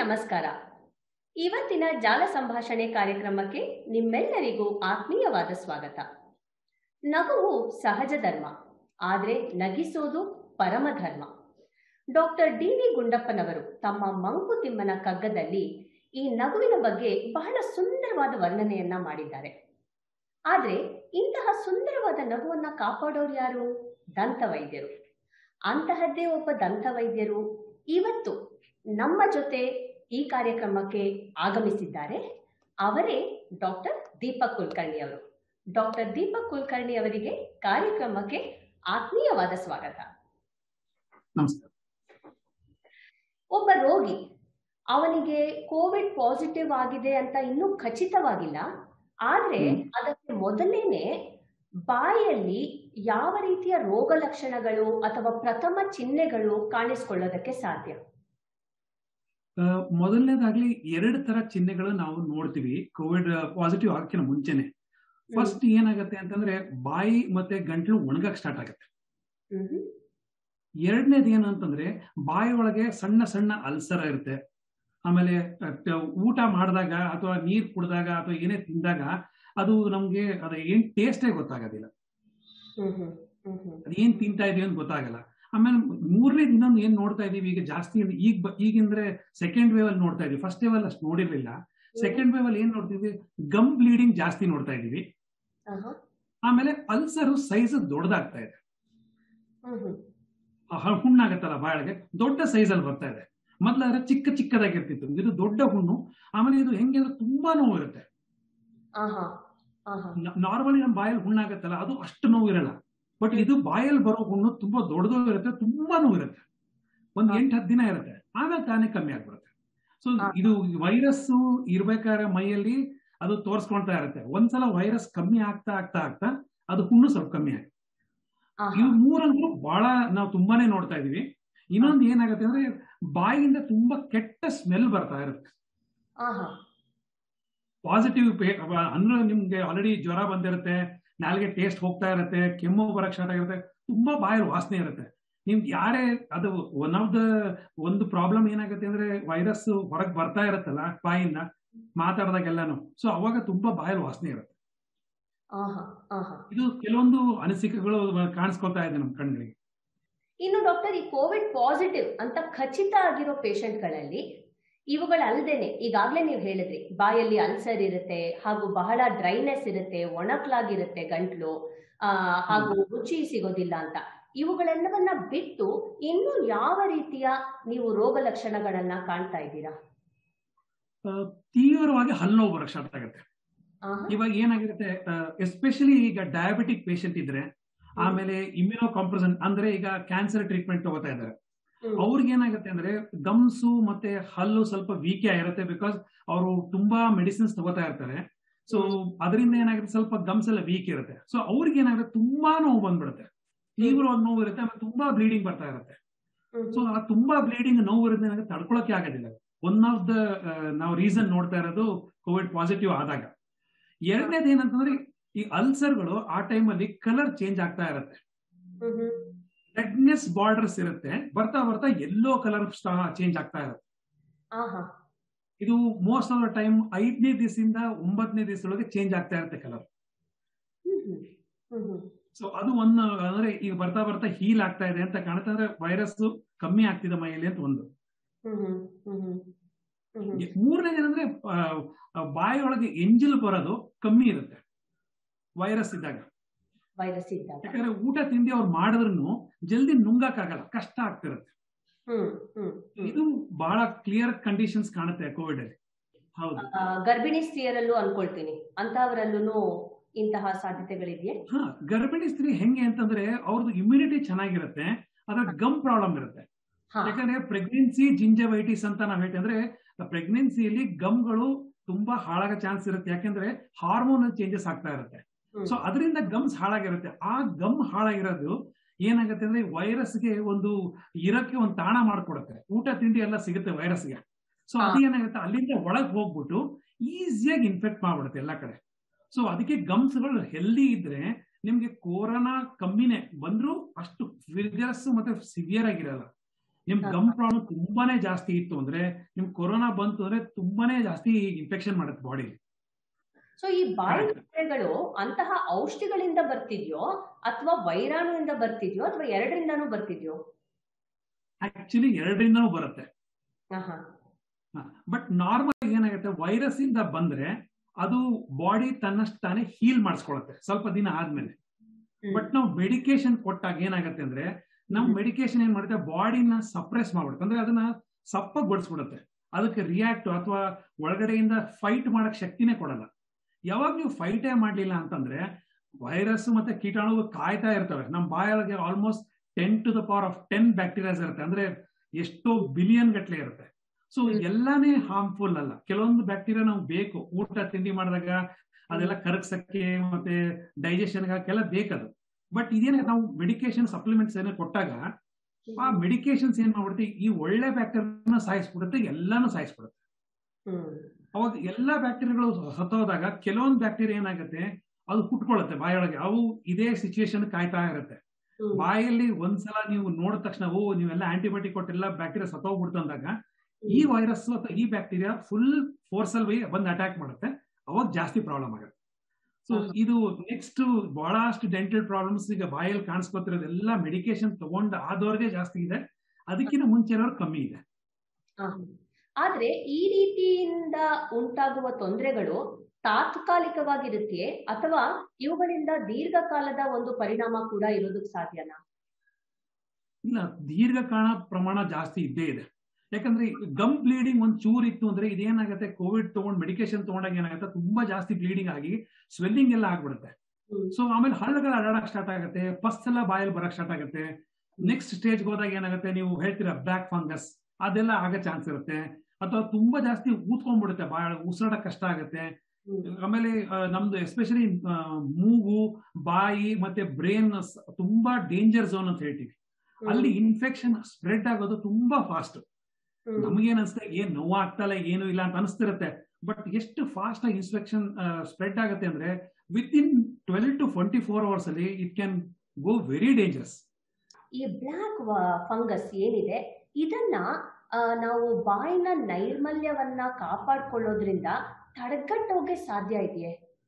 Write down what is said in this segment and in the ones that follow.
ನಮಸ್ಕಾರ ಇವತ್ತಿನ ಜಾಲ ಸಂಭಾಷಣೆ ಕಾರ್ಯಕ್ರಮಕ್ಕೆ ನಿಮ್ಮೆಲ್ಲರಿಗೂ ಆತ್ಮೀಯವಾದ ಸ್ವಾಗತ ನಗುವು ಸಹಜ ಧರ್ಮ ಆದರೆ ನಗಿಸೋದು ಪರಮ ಧರ್ಮ ಡಾಕ್ಟರ್ ಡಿ ವಿ ಗುಂಡಪ್ಪನವರು ತಮ್ಮ ಮಂಕುತಿಮ್ಮನ ಕಗ್ಗದಲ್ಲಿ ಈ ನಗುವಿನ ಬಗ್ಗೆ ಬಹಳ ಸುಂದರವಾದ ವರ್ಣನೆಯನ್ನ ಮಾಡಿದ್ದಾರೆ ಆದರೆ ಇಂತಹ ಸುಂದರವಾದ ನಗುವನ್ನ ಕಾಪಾಡೋರು ಯಾರು ದಂತ ವೈದ್ಯರು ಅಂತಹದ್ದೇ ಒಬ್ಬ ದಂತ ವೈದ್ಯರು ಇವತ್ತು ನಮ್ಮ ಜೊತೆ ಈ ಕಾರ್ಯಕ್ರಮಕ್ಕೆ ಆಗಮಿಸಿದ್ದಾರೆ ಅವರೇ ಡಾಕ್ಟರ್ ದೀಪಕ್ ಕುಲಕರ್ಣಿ ಅವರು ಡಾಕ್ಟರ್ ದೀಪಕ್ ಕುಲಕರ್ಣಿ ಅವರಿಗೆ ಕಾರ್ಯಕ್ರಮಕ್ಕೆ ಆತ್ಮೀಯವಾದ ಸ್ವಾಗತ ನಮಸ್ಕಾರ ಒಬ್ಬ ರೋಗಿ ಅವನಿಗೆ ಕೋವಿಡ್ ಪಾಸಿಟಿವ್ ಆಗಿದೆ ಅಂತ ಇನ್ನೂ ಖಚಿತವಾಗಿಲ್ಲ ಆದ್ರೆ ಹ್ಮ್. ಅದಕ್ಕೆ ಮೊದಲೇನೆ ಬಾಯಲ್ಲಿ ಯಾವ ರೀತಿಯ ರೋಗ ಲಕ್ಷಣಗಳು ಅಥವಾ ಪ್ರಥಮ ಚಿಹ್ನೆಗಳು ಕಾಣಿಸ್ಕೊಳ್ಳೋದಕ್ಕೆ ಸಾಧ್ಯ ಆ, ಮೊದಲನೇದಾಗ್ಲಿ ಎರಡು ತರ ಚಿಹ್ನೆಗಳು ನಾವು ನೋಡ್ತೀವಿ ಕೋವಿಡ್ ಪಾಸಿಟಿವ್ ಆಗಕ್ಕಿಂತ ಮುಂಚೆನೆ ಫಸ್ಟ್ ಏನಾಗತ್ತೆ ಅಂತಂದ್ರೆ ಬಾಯಿ ಮತ್ತೆ ಗಂಟ್ಲು ಒಣಗಕ್ ಸ್ಟಾರ್ಟ್ ಆಗುತ್ತೆ ಮ್ಹೂ. ಎರಡನೇದು ಏನು ಅಂತಂದ್ರೆ ಬಾಯಿ ಒಳಗೆ ಸಣ್ಣ ಸಣ್ಣ ಅಲ್ಸರ ಇರುತ್ತೆ ಆಮೇಲೆ ಅ, ಟ- ಊಟ ಮಾಡಿದಾಗ ಅಥವಾ ನೀರ್ ಕುಡಿದಾಗ ಅಥವಾ ಏನೇ ತಿಂದಾಗ ಅದು ನಮ್ಗೆ ಅದ ಏನ್ ಟೇಸ್ಟೇ ಗೊತ್ತಾಗೋದಿಲ್ಲ ಮ್ಹೂ. ಮ್ಹೂ. ಅದೇನ್ ತಿಂತಾ ಇದೀವಿ ಅಂತ ಗೊತ್ತಾಗಲ್ಲ ಆಮೇಲೆ ಮೂರನೇ ಇನ್ನೊಂದು ಏನ್ ನೋಡ್ತಾ ಇದೀವಿ ಈಗ ಜಾಸ್ತಿ ಅಂದ್ರೆ ಈಗ ಬ- ಈಗಿಂದ್ರೆ ಸೆಕೆಂಡ್ ವೇವ್ ಅಲ್ಲಿ ನೋಡ್ತಾ ಇದೀವಿ ಫಸ್ಟ್ ವೇವ್ ಅಲ್ಲಿ ಅಷ್ಟು ನೋಡಿರ್ಲಿಲ್ಲ ಸೆಕೆಂಡ್ ವೇವ್ ಅಲ್ಲಿ ಏನ್ ನೋಡ್ತಿದ್ವಿ ಗಮ್ ಬ್ಲೀಡಿಂಗ್ ಜಾಸ್ತಿ ನೋಡ್ತಾ ಇದೀವಿ ಆಹಾ. ಆಮೇಲೆ ಅಲ್ಸರ್ ಸೈಜ್ ದೊಡ್ಡದಾಗ್ತಾ ಇದೆ ಮ್ಹೂ. ಆ ಹ- ಹುಣ್ಣಾಗತ್ತಲ್ಲ ಬಾಯಿಗೆ ದೊಡ್ಡ ಸೈಜ್ ಅಲ್ಲಿ ಬರ್ತಾ ಇದೆ ಮೊದ್ಲಾದ್ರೆ ಚಿಕ್ಕ ಚಿಕ್ಕದಾಗಿರ್ತಿತ್ತು ಇದು ದೊಡ್ಡ ಹುಣ್ಣು ಆಮೇಲೆ ಇದು ಹೆಂಗೆ ಅಂದ್ರೆ ತುಂಬಾ ನೋವು ಇರುತ್ತೆ ಆಹಾ. ಆಹಾ. ನಾರ್ಮಲಿ ನಮ್ಮ ಬಾಯಲ್ಲಿ ಹುಣ್ಣಾಗತ್ತಲ್ಲ ಅದು ಅಷ್ಟು ನೋವು ಇರಲ್ಲ ಬಟ್ ಇದು ಬಾಯಲ್ಲಿ ಬರೋ ಹುಣ್ಣು ತುಂಬಾ ದೊಡ್ಡದು ಇರುತ್ತೆ ತುಂಬಾ ನೋವು ಇರುತ್ತೆ ಒಂದ್ ಹಾ. ಎಂಟು ಹತ್ತು ದಿನ ಇರುತ್ತೆ ಆಮೇಲೆ ತಾನೇ ಕಮ್ಮಿ ಆಗ್ಬಿಡುತ್ತೆ ಸೊ ಹಾ. ಇದು ವೈರಸ್ ಇರ್ಬೇಕಾದ್ರೆ ಮೈಯಲ್ಲಿ ಅದು ತೋರ್ಸ್ಕೊಳ್ತಾ ಇರುತ್ತೆ ಒಂದ್ಸಲ ವೈರಸ್ ಕಮ್ಮಿ ಆಗ್ತಾ ಆಗ್ತಾ ಆಗ್ತಾ ಅದು ಹುಣ್ಣು ಸ್ವಲ್ಪ ಕಮ್ಮಿ ಆಗುತ್ತೆ ಆಹಾ. ಇವು ಮೂರಂತೂ ಬಹಳ ನಾವು ತುಂಬಾನೇ ನೋಡ್ತಾ ಇದೀವಿ ಇನ್ನೊಂದು ಏನಾಗುತ್ತೆ ಅಂದ್ರೆ ಬಾಯಿಯಿಂದ ತುಂಬಾ ಕೆಟ್ಟ ಸ್ಮೆಲ್ ಬರ್ತಾ ಇರುತ್ತೆ ಆಹಾ. ಪಾಸಿಟಿವ್ ಅಂದ್ರೆ ನಿಮ್ಗೆ ಆಲ್ರೆಡಿ ಜ್ವರ ಬಂದಿರುತ್ತೆ ನಾಲ್ಗೆ ಟೇಸ್ಟ್ ಹೋಗ್ತಾ ಇರುತ್ತೆ ಕೆಮ್ಮು ಬರಕ್ ಸ್ಟಾರ್ಟ್ ಆಗಿರುತ್ತೆ ತುಂಬಾ ಬಾಯಲ್ಲಿ ವಾಸನೆ ಇರುತ್ತೆ ನಿಮ್ಗೆ ಯಾರೇ ಅದು ಒನ್ ಆಫ್ ದ ಒಂದು ಪ್ರಾಬ್ಲಮ್ ಏನಾಗುತ್ತೆ ಅಂದ್ರೆ ವೈರಸ್ ಹೊರಗೆ ಬರ್ತಾ ಇರುತ್ತಲ್ಲ ಬಾಯಿಂದ ಮಾತಾಡಿದಾಗೆಲ್ಲಾನು ಸೊ ಅವಾಗ ತುಂಬಾ ಬಾಯಲ್ಲಿ ವಾಸನೆ ಇರುತ್ತೆ ಆಹಾ. ಆಹಾ. ಇದು ಕೆಲವೊಂದು ಅನಿಸಿಕೆಗಳು ಕಾಣಿಸ್ಕೊಳ್ತಾ ಇದೆ ನಮ್ಮ ಕಣ್ಗಳಿಗೆ ಇನ್ನು ಡಾಕ್ಟರ್ ಈ ಕೋವಿಡ್ ಪಾಸಿಟಿವ್ ಅಂತ ಖಚಿತ ಆಗಿರೋ ಪೇಷಂಟ್ಗಳಲ್ಲಿ ಇವುಗಳಲ್ಲದೇನೆ ಈಗಾಗಲೇ ನೀವು ಹೇಳಿದ್ರಿ ಬಾಯಲ್ಲಿ ಅಲ್ಸರ್ ಇರುತ್ತೆ ಹಾಗೂ ಬಹಳ ಡ್ರೈನೆಸ್ ಇರುತ್ತೆ ಒಣಕ್ಲಾಗಿರುತ್ತೆ ಗಂಟ್ಲು ಆ, ಹಾಗೂ ರುಚಿ ಸಿಗೋದಿಲ್ಲ ಅಂತ ಇವುಗಳೆಲ್ಲವನ್ನ ಬಿಟ್ಟು ಇನ್ನು ಯಾವ ರೀತಿಯ ನೀವು ರೋಗ ಲಕ್ಷಣಗಳನ್ನ ಕಾಣ್ತಾ ಇದ್ದೀರಾ ಆ, ತೀವ್ರವಾಗಿ ಹಲ್ಲೋವು ಬರಕ್ ಸ್ಟಾರ್ಟ್ ಆಗುತ್ತೆ ಆಹಾ. ಇವಾಗ ಏನಾಗಿರುತ್ತೆ ಎಸ್ಪೆಷಲಿ ಈಗ ಡಯಾಬಿಟಿಕ್ ಪೇಷಂಟ್ ಇದ್ರೆ ಆಮೇಲೆ ಇಮ್ಯುನೋ ಕಾಂಪ್ರಸನ್ ಅಂದ್ರೆ ಈಗ ಕ್ಯಾನ್ಸರ್ ಟ್ರೀಟ್ಮೆಂಟ್ ತಗೋತಾ ಇದ್ದಾರೆ ಹ್ಮ್. ಅವ್ರಿಗೆ ಏನಾಗುತ್ತೆ ಅಂದ್ರೆ ಗಮ್ಸು ಮತ್ತೆ ಹಲ್ಲು ಸ್ವಲ್ಪ ವೀಕ್ ಆಗಿರುತ್ತೆ ಬಿಕಾಸ್ ಅವರು ತುಂಬಾ ಮೆಡಿಸಿನ್ಸ್ ತಗೋತಾ ಇರ್ತಾರೆ ಸೊ ಅದರಿಂದ ಏನಾಗುತ್ತೆ ಸ್ವಲ್ಪ ಗಮ್ಸ್ ಎಲ್ಲ ವೀಕ್ ಇರುತ್ತೆ ಸೊ ಅವ್ರಿಗೆ ಏನಾಗುತ್ತೆ ತುಂಬಾ ನೋವು ಬಂದ್ಬಿಡುತ್ತೆ ತೀವ್ರವಾಗಿ ನೋವು ಇರುತ್ತೆ ಆಮೇಲೆ ತುಂಬಾ ಬ್ಲೀಡಿಂಗ್ ಬರ್ತಾ ಇರುತ್ತೆ ಹ್ಮ್. ಸೊ ಆ ತುಂಬಾ ಬ್ಲೀಡಿಂಗ್ ನೋವು ಇರುತ್ತೆ ನನಗೆ ತಡ್ಕೊಳಕ್ಕೆ ಆಗೋದಿಲ್ಲ ಒನ್ ಆಫ್ ದ ನಾವು ರೀಸನ್ ನೋಡ್ತಾ ಇರೋದು ಕೋವಿಡ್ ಪಾಸಿಟಿವ್ ಆದಾಗ ಎರಡನೇದು ಏನಂತಂದ್ರೆ ಈ ಅಲ್ಸರ್ಗಳು ಆ ಟೈಮಲ್ಲಿ ಕಲರ್ ಚೇಂಜ್ ಆಗ್ತಾ ಇರುತ್ತೆ ಹ್ಮ್ ಹ್ಮ್. ರೆಡ್ನೆಸ್ ಬಾರ್ಡರ್ಸ್ ಇರುತ್ತೆ ಬರ್ತಾ ಬರ್ತಾ ಎಲ್ಲೋ ಕಲರ್ ಚೇಂಜ್ ಆಗ್ತಾ ಇರುತ್ತೆ ಆಹಾ. ಇದು ಮೋಸ್ಟ್ ಆಫ್ ದ ಟೈಮ್ ಐದನೇ ದಿವಸದಿಂದ ಒಂಬತ್ತನೇ ದಿವಸದೊಳಗೆ ಚೇಂಜ್ ಆಗ್ತಾ ಇರುತ್ತೆ ಕಲರ್ ಹ್ಮ್ ಹ್ಮ್. Hmm hmm. ಸೊ ಅದು ಒಂದು ಅಂದ್ರೆ ಈಗ ಬರ್ತಾ ಬರ್ತಾ ಹೀಲ್ ಆಗ್ತಾ ಇದೆ ಅಂತ ಕಾಣುತ್ತೆ ಅಂದ್ರೆ ವೈರಸ್ ಕಮ್ಮಿ ಆಗ್ತಿದೆ ಮೈಯಲ್ಲಿ ಅಂತ ಒಂದು ಹ್ಮ್ ಹ್ಮ್. Hmm hmm. ಹ್ಮ್ ಹ್ಮ್. ಮೂರನೇದು ಏನಂದ್ರೆ ಆ, ಆ, ಬಾಯಿಯೊಳಗೆ ಎಂಜಿಲ್ ಬರೋದು ಕಮ್ಮಿ ಇರುತ್ತೆ ವೈರಸ್ ಇದ್ದಾಗ ವೈರಸ್ ಇದ್ದಾಗ ಯಾಕಂದ್ರೆ ಊಟ ತಿಂಡಿ ಅವ್ರು ಮಾಡಿದ್ರು ಜಲ್ದಿ ನುಂಗಕ್ಕಾಗಲ್ಲ ಕಷ್ಟ ಆಗ್ತಿರುತ್ತೆ ಹ್ಮ್ ಹ್ಮ್ ಹ್ಮ್. ಇದು ಬಹಳ ಕ್ಲಿಯರ್ ಕಂಡೀಷನ್ಸ್ ಕಾಣುತ್ತೆ ಕೋವಿಡ್ ಅಲ್ಲಿ ಹೌದು ಆ, ಗರ್ಭಿಣಿ ಸ್ತ್ರೀಯರಲ್ಲೂ ಅನ್ಕೊಳ್ತೀನಿ ಅಂತಹವರಲ್ಲೂ ಇಂತಹ ಸಾಧ್ಯತೆಗಳಿದೆಯೇ ಹಾ ಗರ್ಭಿಣಿ ಸ್ತ್ರೀ ಹೆಂಗೆ ಅಂತಂದ್ರೆ ಅವ್ರದ್ದು ಇಮ್ಯುನಿಟಿ ಚೆನ್ನಾಗಿರುತ್ತೆ ಅದ್ರ ಗಮ್ ಪ್ರಾಬ್ಲಮ್ ಇರುತ್ತೆ ಹಾ ಯಾಕಂದ್ರೆ ಪ್ರೆಗ್ನೆನ್ಸಿ ಜಿಂಜವೈಟಿಸ್ ಅಂತ ನಾವ್ ಹೇಳ್ತೀವಿ ಅಂದ್ರೆ ಪ್ರೆಗ್ನೆನ್ಸಿಯಲ್ಲಿ ಗಮ್ಗಳು ತುಂಬಾ ಹಾಳಾಗೋ ಚಾನ್ಸ್ ಇರುತ್ತೆ ಯಾಕಂದ್ರೆ ಹಾರ್ಮೋನಲ್ ಚೇಂಜಸ್ ಆಗ್ತಾ ಇರುತ್ತೆ ಹ್ಮ್. ಸೊ ಅದರಿಂದ ಗಮ್ಸ್ ಹಾಳಾಗಿರುತ್ತೆ ಆ ಗಮ್ ಹಾಳಾಗಿರೋದು ಏನಾಗುತ್ತೆ ಅಂದ್ರೆ ವೈರಸ್ಗೆ ಒಂದು ಇರಕ್ಕೆ ಒಂದು ತಾಣ ಮಾಡ್ಕೊಡುತ್ತೆ ಊಟ ತಿಂಡಿ ಎಲ್ಲ ಸಿಗುತ್ತೆ ವೈರಸ್ಗೆ ಸೊ ಅದು ಏನಾಗುತ್ತೆ ಅಲ್ಲಿಂದ ಒಳಗ್ ಹೋಗ್ಬಿಟ್ಟು ಈಸಿಯಾಗಿ ಇನ್ಫೆಕ್ಟ್ ಮಾಡ್ಬಿಡುತ್ತೆ ಎಲ್ಲ ಕಡೆ ಸೊ ಅದಕ್ಕೆ ಗಮ್ಸ್ಗಳು ಹೆಲ್ದಿ ಇದ್ರೆ ನಿಮ್ಗೆ ಕೊರೋನಾ ಕಮ್ಮಿನೇ ಬಂದ್ರು ಅಷ್ಟು ವಿಗರಸ್ ಮತ್ತೆ ಸಿವಿಯರ್ ಆಗಿರಲ್ಲ ನಿಮ್ ಹಾ. ಗಮ್ ಪ್ರಾಬ್ಲಮ್ ತುಂಬಾನೇ ಜಾಸ್ತಿ ಇತ್ತು ಅಂದ್ರೆ ನಿಮ್ ಕೊರೋನಾ ಬಂತು ಅಂದ್ರೆ ತುಂಬಾನೇ ಜಾಸ್ತಿ ಇನ್ಫೆಕ್ಷನ್ ಮಾಡುತ್ತೆ ಬಾಡಿ ಸೊ ಈ ಬಾಯಿ Correct. ತೊಂದರೆಗಳು ಅಂತಹ ಔಷಧಿಗಳಿಂದ ಬರ್ತಿದ್ಯೋ ಅಥವಾ ವೈರಾಣುವಿಂದ ಬರ್ತಿದ್ಯೋ ಅಥವಾ ಎರಡರಿಂದಾನು ಬರ್ತಿದ್ಯೋ ಆಕ್ಚುಲಿ ಎರಡರಿಂದನೂ ಬರುತ್ತೆ ಆಹಾ. ಬಟ್ ನಾರ್ಮಲ್ ಏನಾಗುತ್ತೆ ವೈರಸ್ ಇಂದ ಬಂದ್ರೆ ಅದು ಬಾಡಿ ತನ್ನಷ್ಟು ತಾನೇ ಹೀಲ್ ಮಾಡಿಸ್ಕೊಳುತ್ತೆ ಸ್ವಲ್ಪ ದಿನ ಆದ್ಮೇಲೆ ಹ್ಮ್. ಬಟ್ ನಾವು ಮೆಡಿಕೇಶನ್ ಕೊಟ್ಟಾಗ ಏನಾಗುತ್ತೆ ಅಂದ್ರೆ ನಮ್ ಹ್ಮ್. ಮೆಡಿಕೇಶನ್ ಏನ್ ಮಾಡುತ್ತೆ ಬಾಡಿನ ಸಪ್ರೆಸ್ ಮಾಡ್ಬಿಡುತ್ತೆ ಅಂದ್ರೆ ಅದನ್ನ ಸಪ್ಪಗೊಳಿಸ್ಬಿಡುತ್ತೆ ಅದಕ್ಕೆ ರಿಯಾಕ್ಟ್ ಅಥವಾ ಒಳಗಡೆಯಿಂದ ಫೈಟ್ ಮಾಡಕ್ ಶಕ್ತಿನೇ ಕೊಡಲ್ಲ ಯಾವಾಗ ನೀವು ಫೈಟೇ ಮಾಡ್ಲಿಲ್ಲ ಅಂತಂದ್ರೆ ವೈರಸ್ ಮತ್ತೆ ಕೀಟಾಣುಗಳು ಕಾಯ್ತಾ ಇರ್ತವೆ ನಮ್ಮ ಬಾಯೊಳಗೆ almost ten to the power of ten bacterias ಇರುತ್ತೆ ಅಂದ್ರೆ ಎಷ್ಟೋ ಬಿಲಿಯನ್ ಗಟ್ಲೆ ಇರುತ್ತೆ ಸೊ ಹ್ಮ್. ಎಲ್ಲಾನೇ ಹಾರ್ಮ್ಫುಲ್ ಅಲ್ಲ ಕೆಲವೊಂದು ಬ್ಯಾಕ್ಟೀರಿಯಾ ನಾವು ಬೇಕು ಊಟ ತಿಂಡಿ ಮಾಡಿದಾಗ ಅದೆಲ್ಲ ಕರಗ್ಸಕ್ಕೆ ಮತ್ತೆ ಡೈಜೆಷನ್ ಎಲ್ಲ ಬೇಕದು ಬಟ್ ಇದೇನ ನಾವು ಮೆಡಿಕೇಶನ್ ಸಪ್ಲಿಮೆಂಟ್ಸ್ ಏನೋ ಕೊಟ್ಟಾಗ ಆ ಮೆಡಿಕೇಶನ್ಸ್ ಏನ್ ಮಾಡ್ಬಿಡುತ್ತೆ ಈ ಒಳ್ಳೆ ಬ್ಯಾಕ್ಟೀರಿಯಾನ ಸಾಯಿಸ್ಬಿಡುತ್ತೆ ಎಲ್ಲಾನು ಸಾಯಿಸ್ಬಿಡುತ್ತೆ ಹ್ಮ್. ಅವಾಗ ಎಲ್ಲಾ ಬ್ಯಾಕ್ಟೀರಿಯಾಗಳು ಸತ್ತೋದಾಗ ಕೆಲವೊಂದು ಬ್ಯಾಕ್ಟೀರಿಯಾ ಏನಾಗುತ್ತೆ ಅದು ಹುಟ್ಕೊಳ್ಳುತ್ತೆ ಬಾಯೊಳಗೆ ಅವು ಇದೇ ಸಿಚುವೇಶನ್ ಕಾಯ್ತಾ ಇರುತ್ತೆ ಹ್ಮ್. ಬಾಯಲ್ಲಿ ಒಂದ್ಸಲ ನೀವು ನೋಡಿದ ತಕ್ಷಣ ಓ ನೀವೆಲ್ಲ ಆಂಟಿಬಯೋಟಿಕ್ ಕೊಟ್ಟೆಲ್ಲ ಬ್ಯಾಕ್ಟೀರಿಯಾ ಸತ್ತೋಗ್ಬಿಡ್ತು ಅಂದಾಗ ಈ ವೈರಸ್ ಅಥವಾ ಈ ಬ್ಯಾಕ್ಟೀರಿಯಾ ಫುಲ್ ಫೋರ್ಸ್ ಅಲ್ಲಿ ಬಂದು ಅಟ್ಯಾಕ್ ಮಾಡುತ್ತೆ ಅವಾಗ ಜಾಸ್ತಿ ಪ್ರಾಬ್ಲಮ್ ಆಗುತ್ತೆ ಸೊ ಹಾ. ಇದು ನೆಕ್ಸ್ಟ್ ಬಹಳಷ್ಟು ಡೆಂಟಲ್ ಪ್ರಾಬ್ಲಮ್ಸ್ ಈಗ ಬಾಯಲ್ಲಿ ಕಾಣಿಸ್ಕೊತಿರೋದೆಲ್ಲ ಮೆಡಿಕೇಶನ್ ತಗೊಂಡ್ ಆದವ್ರಿಗೆ ಜಾಸ್ತಿ ಇದೆ ಅದಕ್ಕಿಂತ ಮುಂಚೆ ಇರೋರು ಕಮ್ಮಿ ಇದೆ ಆಹಾ. ಆದ್ರೆ ಈ ರೀತಿಯಿಂದ ಉಂಟಾಗುವ ತೊಂದರೆಗಳು ತಾತ್ಕಾಲಿಕವಾಗಿರುತ್ತೆ ಅಥವಾ ಇವುಗಳಿಂದ ದೀರ್ಘಕಾಲದ ಒಂದು ಪರಿಣಾಮ ಕೂಡ ಇರೋದಕ್ಕೆ ಸಾಧ್ಯನಾ ಇಲ್ಲ ದೀರ್ಘಕಾಲ ಪ್ರಮಾಣ ಜಾಸ್ತಿ ಇದ್ದೇ ಇದೆ ಯಾಕಂದ್ರೆ ಗಮ್ ಬ್ಲೀಡಿಂಗ್ ಒಂದ್ ಚೂರ್ ಇತ್ತು ಅಂದ್ರೆ ಇದೇನಾಗುತ್ತೆ ಕೋವಿಡ್ ತಗೊಂಡ್ ಮೆಡಿಕೇಶನ್ ತಗೊಂಡಾಗ ಏನಾಗುತ್ತೆ ತುಂಬಾ ಜಾಸ್ತಿ ಬ್ಲೀಡಿಂಗ್ ಆಗಿ ಸ್ವೆಲ್ಲಿಂಗ್ ಎಲ್ಲ ಆಗ್ಬಿಡುತ್ತೆ ಹ್ಮ್. ಸೊ ಆಮೇಲೆ ಹಳ್ಳಗಳು ಅಡಾಡಕ್ ಸ್ಟಾರ್ಟ್ ಆಗುತ್ತೆ ಪಸ್ ಎಲ್ಲ ಬಾಯಲ್ಲಿ ಬರಕ್ ಸ್ಟಾರ್ಟ್ ಆಗುತ್ತೆ ನೆಕ್ಸ್ಟ್ ಸ್ಟೇಜ್ ಹೋದಾಗ ಏನಾಗುತ್ತೆ ನೀವು ಹೇಳ್ತೀರಾ ಬ್ಲಾಕ್ ಫಂಗಸ್ ಅದೆಲ್ಲ ಆಗೋ ಚಾನ್ಸ್ ಇರುತ್ತೆ ಅಥವಾ ತುಂಬಾ ಜಾಸ್ತಿ ಊದ್ಕೊಂಡ್ಬಿಡುತ್ತೆ ಬಾಳ ಉಸಿರಾಡಕ್ ಕಷ್ಟ ಆಗುತ್ತೆ ಹ್ಮ್. ಆಮೇಲೆ ಆ, ನಮ್ದು ಎಸ್ಪೆಷಲಿ ಮೂಗು ಬಾಯಿ ಮತ್ತೆ ಬ್ರೇನ್ ತುಂಬಾ ಡೇಂಜರ್ ಝೋನ್ ಅಂತ ಹೇಳ್ತೀವಿ ಅಲ್ಲಿ ಇನ್ಫೆಕ್ಷನ್ ಸ್ಪ್ರೆಡ್ ಆಗೋದು ತುಂಬಾ ಫಾಸ್ಟ್ ಹ್ಮ್. ನಮಗೇನ್ ಅನ್ಸುತ್ತೆ ಏನ್ ನೋವು ಆಗ್ತಲ್ಲ ಏನು ಇಲ್ಲ ಅಂತ ಅನಿಸ್ತಿರುತ್ತೆ ಬಟ್ ಎಷ್ಟು ಫಾಸ್ಟ್ ಆಗಿ ಇನ್ಫೆಕ್ಷನ್ ಸ್ಪ್ರೆಡ್ ಆಗುತ್ತೆ ಅಂದ್ರೆ within twelve to twenty four hours ಅಲ್ಲಿ it can go very dangerous ಈ ಬ್ಲ್ಯಾಕ್ ಫಂಗಸ್ ಏನಿದೆ ಇದನ್ನ ಆ, ನಾವು ಬಾಯಿನ ನೈರ್ಮಲ್ಯವನ್ನ ಕಾಪಾಡ್ಕೊಳ್ಳೋದ್ರಿಂದ ತಡೆಗಟ್ಟೋಕೆ ಸಾಧ್ಯ ಇದೆಯೇ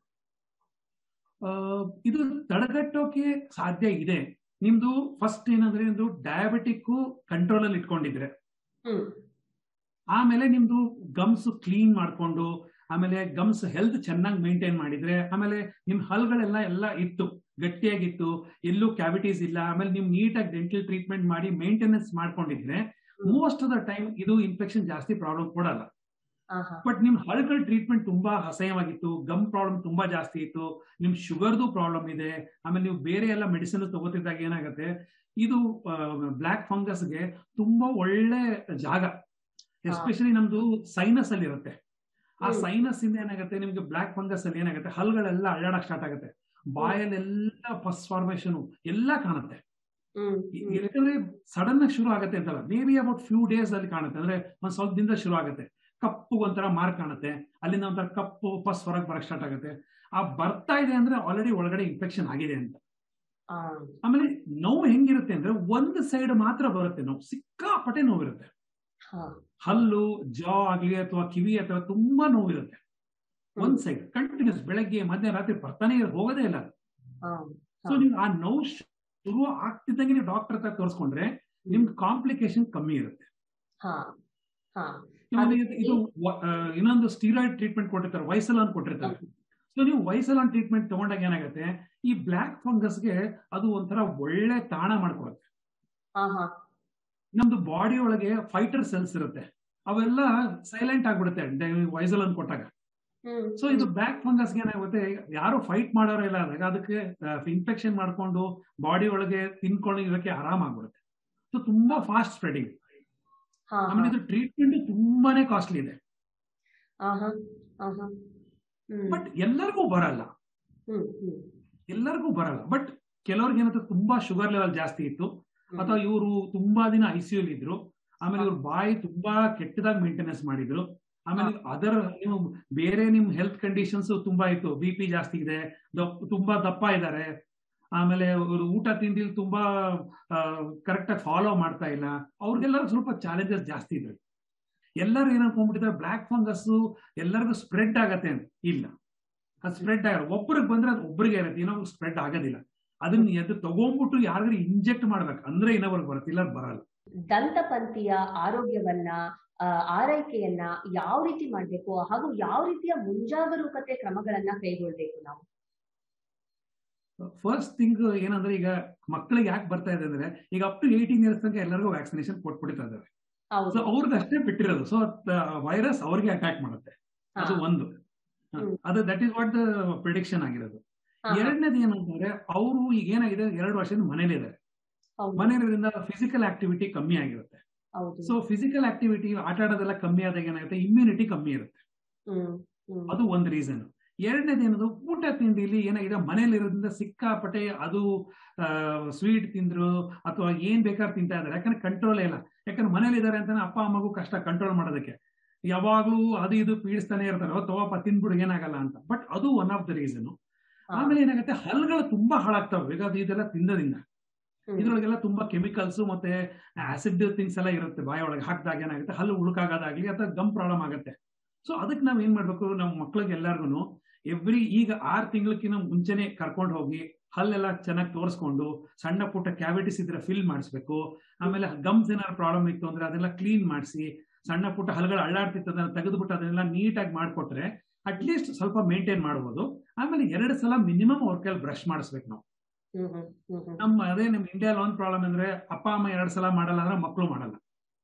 ಇದು ತಡೆಗಟ್ಟೋಕೆ ಸಾಧ್ಯ ಇದೆ ನಿಮ್ದು ಫಸ್ಟ್ ಏನಂದ್ರೆ ನಿಮ್ದು ಡಯಾಬಿಟಿಕ್ ಕಂಟ್ರೋಲ್ ಅಲ್ಲಿ ಇಟ್ಕೊಂಡಿದ್ರೆ ಹ್ಮ್ ಆಮೇಲೆ ನಿಮ್ದು ಗಮ್ಸ್ ಕ್ಲೀನ್ ಮಾಡ್ಕೊಂಡು ಆಮೇಲೆ ಗಮ್ಸ್ ಹೆಲ್ತ್ ಚೆನ್ನಾಗಿ ಮೇಂಟೈನ್ ಮಾಡಿದ್ರೆ ಆಮೇಲೆ ನಿಮ್ ಹಲ್ಗಳೆಲ್ಲ ಎಲ್ಲ ಇತ್ತು ಗಟ್ಟಿಯಾಗಿತ್ತು ಎಲ್ಲೂ ಕ್ಯಾವಿಟೀಸ್ ಇಲ್ಲ ಆಮೇಲೆ ನೀವು ನೀಟಾಗಿ ಡೆಂಟಲ್ ಟ್ರೀಟ್ಮೆಂಟ್ ಮಾಡಿ ಮೇಂಟೆನೆನ್ಸ್ ಮಾಡ್ಕೊಂಡಿದ್ರೆ ಮೋಸ್ಟ್ ಆಫ್ ದ ಟೈಮ್ ಇದು ಇನ್ಫೆಕ್ಷನ್ ಜಾಸ್ತಿ ಪ್ರಾಬ್ಲಮ್ ಕೊಡಲ್ಲ ಆಹಾ. ಬಟ್ ನಿಮ್ ಹಲ್ಗಳ ಟ್ರೀಟ್ಮೆಂಟ್ ತುಂಬಾ ಅಸಹ್ಯವಾಗಿತ್ತು ಗಮ್ ಪ್ರಾಬ್ಲಮ್ ತುಂಬಾ ಜಾಸ್ತಿ ಇತ್ತು ನಿಮ್ ಶುಗರ್ದು ಪ್ರಾಬ್ಲಮ್ ಇದೆ ಆಮೇಲೆ ನೀವು ಬೇರೆ ಎಲ್ಲ ಮೆಡಿಸಿನ್ ತಗೋತಿದ್ದಾಗ ಏನಾಗುತ್ತೆ ಇದು ಬ್ಲ್ಯಾಕ್ ಫಂಗಸ್ಗೆ ತುಂಬಾ ಒಳ್ಳೆ ಜಾಗ ಎಸ್ಪೆಷಲಿ ನಮ್ದು ಸೈನಸ್ ಅಲ್ಲಿ ಇರುತ್ತೆ ಆ ಹ್ಮ್. ಸೈನಸ್ ಇಂದ ಏನಾಗುತ್ತೆ ನಿಮ್ಗೆ ಬ್ಲ್ಯಾಕ್ ಫಂಗಸ್ ಅಲ್ಲಿ ಏನಾಗುತ್ತೆ ಹಲ್ಗಳೆಲ್ಲ ಅಳ್ಳಾಡಕ್ ಸ್ಟಾರ್ಟ್ ಆಗುತ್ತೆ ಬಾಯಲ್ಲೆಲ್ಲ ಪಸ್ ಫಾರ್ಮೇಶನ್ ಎಲ್ಲ ಕಾಣುತ್ತೆ ಹ್ಮ್ ಈ- ಹ್ಮ್. ಯಾಕಂದ್ರೆ ಸಡನ್ ಆಗಿ ಶುರು ಆಗುತ್ತೆ ಅಂತಲ್ಲ maybe about few days ಅಲ್ಲಿ ಕಾಣುತ್ತೆ ಅಂದ್ರೆ ಒಂದ್ ಸ್ವಲ್ಪ ದಿನದ ಶುರು ಆಗುತ್ತೆ ಕಪ್ಪು ಒಂಥರ ಮಾರ್ಕ್ ಕಾಣುತ್ತೆ ಅಲ್ಲಿಂದ ಒಂಥರ ಕಪ್ಪು ಪಸ್ ಹೊರಗೆ ಬರಕ್ ಸ್ಟಾರ್ಟ್ ಆಗುತ್ತೆ ಆ ಬರ್ತಾ ಇದೆ ಅಂದ್ರೆ ಆಲ್ರೆಡಿ ಒಳಗಡೆ ಇನ್ಫೆಕ್ಷನ್ ಆಗಿದೆ ಅಂತ ಆ, ಆಮೇಲೆ ನೋವು ಹೆಂಗಿರುತ್ತೆ ಅಂದ್ರೆ ಒಂದು ಸೈಡ್ ಮಾತ್ರ ಬರುತ್ತೆ ನೋವು ಸಿಕ್ಕಾಪಟ್ಟೆ ನೋವಿರುತ್ತೆ ಹಾ. ಹಲ್ಲು ಜಾ ಆಗ್ಲಿ ಅಥವಾ ಕಿವಿ ಅಥವಾ ತುಂಬಾ ನೋವಿರುತ್ತೆ ಒಂದ್ ಸೈಡ್ ಕಂಟಿನ್ಯೂಸ್ ಬೆಳಗ್ಗೆ ಮಧ್ಯಾಹ್ನ ರಾತ್ರಿ ಬರ್ತಾನೆ ಇರೋ- ಹೋಗೋದೇ ಇಲ್ಲ ಆ, ಸೊ ನೀವು ಆ ನೋವು ಶುರು ಆಗ್ತಿದ್ದಂಗೆ ನೀವು ಡಾಕ್ಟರ್ ಹತ್ರ ತೋರಿಸ್ಕೊಂಡ್ರೆ ನಿಮ್ಗೆ ಕಾಂಪ್ಲಿಕೇಶನ್ ಕಮ್ಮಿ ಇರುತ್ತೆ ಹಾ ಹಾ ಆಮೇಲೆ ಅದು- ಇದು- ಇದು ವ- ಆ, ಇನ್ನೊಂದು ಸ್ಟೀರಾಯ್ಡ್ ಟ್ರೀಟ್ಮೆಂಟ್ ಕೊಟ್ಟಿರ್ತಾರೆ ವೈಸಲಾನ್ ಕೊಟ್ಟಿರ್ತಾರೆ ಸೊ ನೀವು ವೈಸಲಾನ್ ಟ್ರೀಟ್ಮೆಂಟ್ ತಗೊಂಡಾಗ ಏನಾಗುತ್ತೆ ಈ ಬ್ಲ್ಯಾಕ್ ಫಂಗಸ್ಗೆ ಅದು ಒಂಥರ ಒಳ್ಳೆ ತಾಣ ಮಾಡ್ಕೊಳುತ್ತೆ ಹಾ ಹಾ ನಮ್ದು ಬಾಡಿ ಒಳಗೆ ಫೈಟರ್ ಸೆಲ್ಸ್ ಇರುತ್ತೆ ಅವೆಲ್ಲ ಸೈಲೆಂಟ್ ಆಗ್ಬಿಡುತ್ತೆ ವೈಸಲಾನ್ ಕೊಟ್ಟಾಗ ಹ್ಮ್ ಸೊ ಇದು ಬ್ಲ್ಯಾಕ್ ಫಂಗಸ್ ಏನಾಗುತ್ತೆ ಯಾರು ಫೈಟ್ ಮಾಡೋರು ಇಲ್ಲ ಆದಾಗ ಅದಕ್ಕೆ ಇನ್ಫೆಕ್ಷನ್ ಮಾಡ್ಕೊಂಡು ಬಾಡಿ ಒಳಗೆ ತಿನ್ಕೊಂಡು ಇದಕ್ಕೆ ಆರಾಮಾಗ್ಬಿಡುತ್ತೆ ಸೊ ತುಂಬಾ ಫಾಸ್ಟ್ ಸ್ಪ್ರೆಡಿಂಗ್ ಹಾ ಆಮೇಲೆ ಇದು ಟ್ರೀಟ್ಮೆಂಟ್ ತುಂಬಾನೇ ಕಾಸ್ಟ್ಲಿ ಇದೆ ಆಹಾ ಆಹಾ ಹ್ಮ್ ಬಟ್ ಎಲ್ಲರಿಗೂ ಬರಲ್ಲ ಹ್ಮ್ ಹ್ಮ್ ಎಲ್ಲರಿಗೂ ಬರಲ್ಲ ಬಟ್ ಕೆಲವ್ರಿಗೆ ಏನಂತ ತುಂಬಾ ಶುಗರ್ ಲೆವೆಲ್ ಜಾಸ್ತಿ ಇತ್ತು ಹ್ಮ್. ಅಥವಾ ಇವರು ತುಂಬಾ ದಿನ ಐಸಿಯು ಇದ್ರು ಆಮೇಲೆ ಇವ್ರ ಬಾಯಿ ತುಂಬಾ ಕೆಟ್ಟದಾಗಿ ಮೇಂಟೆನೆನ್ಸ್ ಮಾಡಿದ್ರು ಆಮೇಲೆ ಅದರ್ ನೀವು ಬೇರೆ ನಿಮ್ ಹೆಲ್ತ್ ಕಂಡೀಷನ್ಸ್ ತುಂಬಾ ಇತ್ತು ಬಿ ಪಿ ಜಾಸ್ತಿ ಇದೆ ದಪ್- ತುಂಬಾ ದಪ್ಪ ಇದ್ದಾರೆ ಆಮೇಲೆ ಅವ್ರು ಊಟ ತಿಂಡಿಲಿ ತುಂಬಾ ಕರೆಕ್ಟ್ ಆಗಿ ಫಾಲೋ ಮಾಡ್ತಾ ಇಲ್ಲ ಅವ್ರಿಗೆಲ್ಲರೂ ಸ್ವಲ್ಪ ಚಾಲೆಂಜಸ್ ಜಾಸ್ತಿ ಇದೆ ಎಲ್ಲರೂ ಏನ್ ಅನ್ಕೊಂಡ್ಬಿಟ್ಟಿದ್ದಾರೆ ಬ್ಲಾಕ್ ಫಂಗಸ್ ಎಲ್ಲರಿಗೂ ಸ್ಪ್ರೆಡ್ ಆಗತ್ತೆ ಅಂತ ಇಲ್ಲ ಅದು ಸ್ಪ್ರೆಡ್ ಆಗಲ್ಲ ಒಬ್ಬರಿಗೆ ಬಂದ್ರೆ ಅದು ಒಬ್ಬರಿಗೆ ಇರುತ್ತೆ ಇನ್ನೊಬ್ರಿಗೆ ಸ್ಪ್ರೆಡ್ ಆಗೋದಿಲ್ಲ ಅದನ್ನ ಎದ್ದು ತಗೊಂಡ್ಬಿಟ್ಟು ಯಾರಿಗಾರು ಇಂಜೆಕ್ಟ್ ಮಾಡ್ಬೇಕು ಅಂದ್ರೆ ಇನ್ನೊಬ್ರಿಗೆ ಬರುತ್ತೆ ಇಲ್ಲ ಬರಲ್ಲ ದಂತಪಂಥಿಯ ಆರೋಗ್ಯವನ್ನ ಆ, ಆರೈಕೆಯನ್ನ ಯಾವ ರೀತಿ ಮಾಡ್ಬೇಕು ಹಾಗೂ ಯಾವ ರೀತಿಯ ಮುಂಜಾಗರೂಕತೆ ಕ್ರಮಗಳನ್ನ ಕೈಗೊಳ್ಬೇಕು ನಾವು ಫಸ್ಟ್ ಥಿಂಗ್ ಏನಂದ್ರೆ ಈಗ ಮಕ್ಕಳಿಗೆ ಯಾಕೆ ಬರ್ತಾ ಇದೆ ಅಂದ್ರೆ ಈಗ ಅಪ್ ಟು ಏಯ್ಟೀನ್ ಇಯರ್ಸ್ ತನಕ ಎಲ್ಲರಿಗೂ ವ್ಯಾಕ್ಸಿನೇಷನ್ ಕೊಟ್ಬಿಡ್ತಾ ಇದ್ದಾರೆ ಸೊ ಹೌದು ಅವ್ರಿಗೆ ಅಷ್ಟೇ ಬಿಟ್ಟಿರೋದು ಸೊ ವೈರಸ್ ಅವ್ರಿಗೆ ಅಟ್ಯಾಕ್ ಮಾಡುತ್ತೆ ಹಾ, ಅದು ಒಂದು ಹ, ಹ್ಮ್. ಅದು that is what the prediction ಆಗಿರೋದು ಹಾ, ಹಾ, ಎರಡನೇದು ಏನಂತಂದ್ರೆ ಅವರು ಈಗ ಏನಾಗಿದೆ ಎರಡು ವರ್ಷದಿಂದ ಮನೇಲಿದ್ದಾರೆ ಹೌದು ಮನೆಯಿಂದ ಫಿಸಿಕಲ್ ಆಕ್ಟಿವಿಟಿ ಕಮ್ಮಿ ಆಗಿರುತ್ತೆ ಹೌದು ಸೊ ಫಿಸಿಕಲ್ ಆಕ್ಟಿವಿಟಿ ಆಟ ಆಡೋದೆಲ್ಲ ಕಮ್ಮಿ ಆದಾಗ ಏನಾಗುತ್ತೆ ಇಮ್ಯುನಿಟಿ ಕಮ್ಮಿ ಇರುತ್ತೆ ಹ್ಮ್ ಹ್ಮ್ ಅದು ಒಂದು ರೀಸನ್ ಎರಡನೇದು ಏನದು ಊಟ ತಿಂಡಿಲಿ ಏನಾಗಿದೆ ಮನೇಲಿರೋದ್ರಿಂದ ಸಿಕ್ಕಾಪಟ್ಟೆ ಅದು ಸ್ವೀಟ್ ತಿಂದ್ರು ಅಥವಾ ಏನ್ ಬೇಕಾದ್ರೂ ತಿಂತಾ ಇದಾರೆ ಯಾಕಂದ್ರೆ ಕಂಟ್ರೋಲ್ ಇಲ್ಲ ಯಾಕಂದ್ರೆ ಮನೇಲಿ ಇದಾರೆ ಅಂತಾನೆ ಅಪ್ಪ ಅಮ್ಮಗೂ ಕಷ್ಟ ಕಂಟ್ರೋಲ್ ಮಾಡೋದಕ್ಕೆ ಯಾವಾಗ್ಲೂ ಅದು ಇದು ಪೀಡಿಸ್ತಾನೆ ಇರ್ತಾರೆ "ಓ, ತಗೋಪ್ಪ ತಿಂದ್ಬಿಡು ಏನಾಗಲ್ಲ ಅಂತ ಬಟ್ ಅದು ಒನ್ ಆಫ್ ದ ರೀಸನ್ ಹಾ, ಆಮೇಲೆ ಏನಾಗುತ್ತೆ ಹಲ್ಗಳು ತುಂಬಾ ಹಾಳಾಗ್ತವೆ ಈಗ ಅದು ಇದೆಲ್ಲ ತಿನ್ನೋದ್ರಿಂದ ಹ್ಮ್. ಇದ್ರೊಳಗೆಲ್ಲ ತುಂಬಾ ಕೆಮಿಕಲ್ಸ್ ಮತ್ತೆ ಆಸಿಡ್ ಥಿಂಗ್ಸ್ ಎಲ್ಲ ಇರುತ್ತೆ ಬಾಯ ಒಳಗೆ ಹಾಕಿದಾಗ ಏನಾಗುತ್ತೆ ಹಲ್ಲು ಉಳುಕಾಗೋದಾಗ್ಲಿ ಅಥವಾ ಗಮ್ ಪ್ರಾಬ್ಲಮ್ ಆಗುತ್ತೆ ಸೊ ಅದಕ್ಕೆ ನಾವ್ ಏನ್ ಮಾಡ್ಬೇಕು ನಮ್ಮ ಮಕ್ಳಿಗೆ ಎಲ್ಲಾರ್ಗು ಎವ್ರಿ ಈಗ ಆರ್ ತಿಂಗಳಕ್ಕಿಂತ ಮುಂಚೆನೆ ಕರ್ಕೊಂಡು ಹೋಗಿ ಹಲ್ಲೆಲ್ಲ ಚೆನ್ನಾಗಿ ತೋರಿಸ್ಕೊಂಡು ಸಣ್ಣ ಪುಟ್ಟ ಕ್ಯಾವಿಟೀಸ್ ಇದ್ರೆ ಫಿಲ್ ಮಾಡಿಸ್ಬೇಕು ಆಮೇಲೆ ಗಮ್ಸ್ ಏನಾದ್ರು ಪ್ರಾಬ್ಲಮ್ ಇತ್ತು ಅಂದ್ರೆ ಅದೆಲ್ಲ ಕ್ಲೀನ್ ಮಾಡಿಸಿ ಸಣ್ಣ ಪುಟ್ಟ ಹಲ್ಗಳು ಅಳ್ಳಾಡ್ತಿತ್ತು ಅದನ್ನ ತೆಗೆದುಬಿಟ್ಟು ಅದನ್ನೆಲ್ಲ ನೀಟಾಗಿ ಮಾಡಿಕೊಟ್ರೆ ಅಟ್ಲೀಸ್ಟ್ ಸ್ವಲ್ಪ ಮೇಂಟೈನ್ ಮಾಡ್ಬೋದು ಆಮೇಲೆ ಎರಡು ಸಲ ಮಿನಿಮಮ್ ಅವ್ರ ಕೈಲಿ ಬ್ರಷ್ ಮಾಡಿಸ್ಬೇಕು ನಾವು ಹ್ಮ್ ಹ್ಮ್ ಹ್ಮ್ ಹ್ಮ್ ನಮ್ಮ ಅದೇ ನಿಮ್ ಇಂಡಿಯಾಲ್ ಒಂದ್ ಪ್ರಾಬ್ಲಮ್ ಅಂದ್ರೆ ಅಪ್ಪ ಅಮ್ಮ ಎರಡ್ ಸಲ ಮಾಡಲ್ಲ ಅಂದ್ರೆ ಮಕ್ಕಳು ಮಾಡಲ್ಲ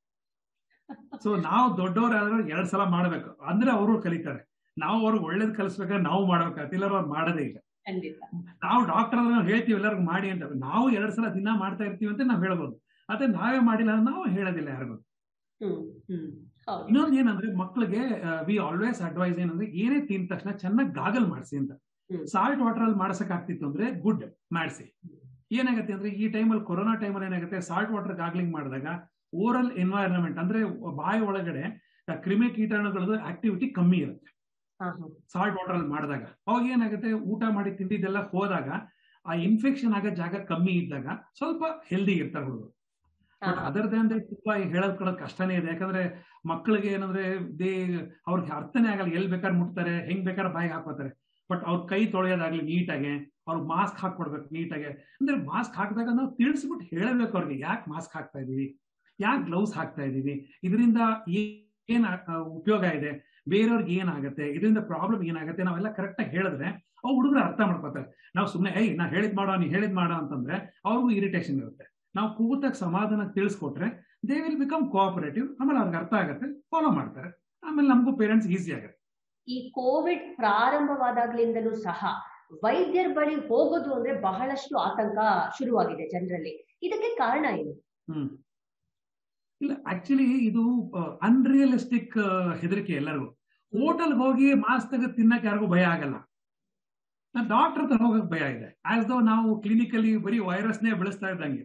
ಸೊ ನಾವು ದೊಡ್ಡವರಾದ್ರೂ ಎರಡ್ ಸಲ ಮಾಡ್ಬೇಕು ಅಂದ್ರೆ ಅವರು ಕಲಿತಾರೆ ನಾವು ಅವ್ರಿಗೆ ಒಳ್ಳೇದ್ ಕಲಿಸ್ಬೇಕಾದ್ರೆ ನಾವು ಮಾಡ್ಬೇಕಾಗತ್ತೆ ಇಲ್ಲಾರ ಅವ್ರು ಮಾಡೋದೇ ಇಲ್ಲ ಖಂಡಿತ ನಾವು ಡಾಕ್ಟರ್ ನಾವು ಹೇಳ್ತೀವಿ ಎಲ್ಲರಿಗೂ ಮಾಡಿ ಅಂತ ನಾವು ಎರಡ್ ಸಲ ದಿನ ಮಾಡ್ತಾ ಇರ್ತೀವಿ ಅಂತ ನಾವು ಹೇಳ್ಬೋದು ಅದೇ ನಾವೇ ಮಾಡಿಲ್ಲ ಅಂದ್ರೆ ನಾವು ಹೇಳೋದಿಲ್ಲ ಯಾರಿಗೂ ಹ್ಮ್ ಹ್ಮ್ ಹೌದು ಇನ್ನೊಂದು ಏನಂದ್ರೆ ಮಕ್ಕಳಿಗೆ ವಿ ಆಲ್ವೇಸ್ ಅಡ್ವೈಸ್ ಏನಂದ್ರೆ ಏನೇ ತಿಂದ ತಕ್ಷಣ ಚೆನ್ನಾಗಿ ಗಾಗಲ್ ಮಾಡಿಸಿ ಅಂತ ಹ್ಮ್. ಸಾಲ್ಟ್ ವಾಟರ್ ಅಲ್ಲಿ ಮಾಡ್ಸಕ್ ಆಗ್ತಿತ್ತು ಅಂದ್ರೆ ಗುಡ್ ಮಾಡಿಸಿ ಏನಾಗುತ್ತೆ ಅಂದ್ರೆ ಈ ಟೈಮಲ್ಲಿ ಕೊರೋನಾ ಟೈಮಲ್ಲಿ ಏನಾಗುತ್ತೆ ಸಾಲ್ಟ್ ವಾಟರ್ ಗಾಗ್ಲಿಂಗ್ ಮಾಡಿದಾಗ ಓರಲ್ ಎನ್ವೈರನ್ಮೆಂಟ್ ಅಂದ್ರೆ ಬಾಯಿ ಒಳಗಡೆ ಆ ಕ್ರಿಮಿ ಕೀಟಾಣುಗಳದ್ದು ಆಕ್ಟಿವಿಟಿ ಕಮ್ಮಿ ಇರುತ್ತೆ ಹಾ ಹಾ ಸಾಲ್ಟ್ ವಾಟರ್ ಅಲ್ಲಿ ಮಾಡಿದಾಗ ಅವಾಗ ಏನಾಗುತ್ತೆ ಊಟ ಮಾಡಿ ತಿಂದಿದ್ದೆಲ್ಲ ಹೋದಾಗ ಆ ಇನ್ಫೆಕ್ಷನ್ ಆಗೋ ಜಾಗ ಕಮ್ಮಿ ಇದ್ದಾಗ ಸ್ವಲ್ಪ ಹೆಲ್ದಿ ಇರ್ತಾರೆ ಹುಡುಗರು ಹಾ ಬಟ್ ಅದರದೇ ಅಂದ್ರೆ ತುಂಬಾ ಹೇಳೋದ್ ಕೊಡೋದ್ ಕಷ್ಟನೇ ಇದೆ ಯಾಕಂದ್ರೆ ಮಕ್ಕಳಿಗೆ ಏನಂದ್ರೆ ದೇ ಅವ್ರಿಗೆ ಅರ್ಥನೇ ಆಗಲ್ಲ ಎಲ್ ಬೇಕಾದ್ರೆ ಮುಟ್ತಾರೆ ಹೆಂಗ್ ಬೇಕಾದ್ರೆ ಬಾಯಿಗೆ ಹಾಕೋತಾರೆ ಬಟ್ ಅವ್ರ ಕೈ ತೊಳೆಯೋದಾಗ್ಲಿ ನೀಟಾಗೆ ಅವ್ರು ಮಾಸ್ಕ್ ಹಾಕೊಡ್ಬೇಕು ನೀಟಾಗೆ ಅಂದ್ರೆ ಮಾಸ್ಕ್ ಹಾಕಿದಾಗ ನಾವು ತಿಳಿಸ್ಬಿಟ್ಟು ಹೇಳಬೇಕು ಅವ್ರಿಗೆ ಯಾಕೆ ಮಾಸ್ಕ್ ಹಾಕ್ತಾ ಇದೀವಿ ಯಾಕೆ ಗ್ಲೌಸ್ ಹಾಕ್ತಾ ಇದೀವಿ ಇದರಿಂದ ಏನ್ ಆ, ಉಪಯೋಗ ಇದೆ ಬೇರೆಯವ್ರಿಗೆ ಏನಾಗುತ್ತೆ ಇದರಿಂದ ಪ್ರಾಬ್ಲಮ್ ಏನಾಗುತ್ತೆ ನಾವೆಲ್ಲ ಕರೆಕ್ಟ್ ಆಗಿ ಹೇಳಿದ್ರೆ ಅವ್ ಹುಡುಗರು ಅರ್ಥ ಮಾಡ್ಕೋತಾರೆ ನಾವು ಸುಮ್ಮನೆ ಏಯ್ ನಾ ಹೇಳಿದ್ ಮಾಡೋ ನೀ ಹೇಳಿದ್ ಮಾಡೋ ಅಂತಂದ್ರೆ ಅವ್ರಿಗೂ ಇರಿಟೇಷನ್ ಇರುತ್ತೆ ನಾವು ಕೂತಾಗ ಸಮಾಧಾನ ತಿಳಿಸ್ಕೊಟ್ರೆ ದೇ ವಿಲ್ ಬಿಕಮ್ ಕೋಆಪರೇಟಿವ್ ಆಮೇಲೆ ಅವ್ರಿಗೆ ಅರ್ಥ ಆಗುತ್ತೆ ಫಾಲೋ ಮಾಡ್ತಾರೆ ಆಮೇಲೆ ನಮಗೂ ಪೇರೆಂಟ್ಸ್ ಈಸಿ ಆಗುತ್ತೆ ಈ ಕೋವಿಡ್ ಪ್ರಾರಂಭವಾದಾಗ್ಲಿಂದಲೂ ಸಹ ವೈದ್ಯರ ಬಳಿ ಹೋಗೋದು ಅಂದ್ರೆ ಬಹಳಷ್ಟು ಆತಂಕ ಶುರುವಾಗಿದೆ ಜನರಲ್ಲಿ ಇದಕ್ಕೆ ಕಾರಣ ಏನು ಹ್ಮ್ ಇಲ್ಲ ಆಕ್ಚುಲಿ ಇದು ಅನ್ರಿಯಲಿಸ್ಟಿಕ್ ಹೆದರಿಕೆ ಎಲ್ಲರಿಗೂ ಹೋಟೆಲ್ ಹೋಗಿ ಮಾಸ್ಕ್ ತೆಗೆದು ತಿನ್ನಕ್ಕೆ ಯಾರಿಗೂ ಭಯ ಆಗಲ್ಲ ಡಾಕ್ಟರ್ ಹತ್ರ ಹೋಗಕ್ ಭಯ ಇದೆ ಆಸ್ ದೋ ನಾವು ಕ್ಲಿನಿಕಲ್ಲಿ ಬರೀ ವೈರಸ್ನೇ ಬೆಳೆಸ್ತಾ ಇದ್ದಂಗೆ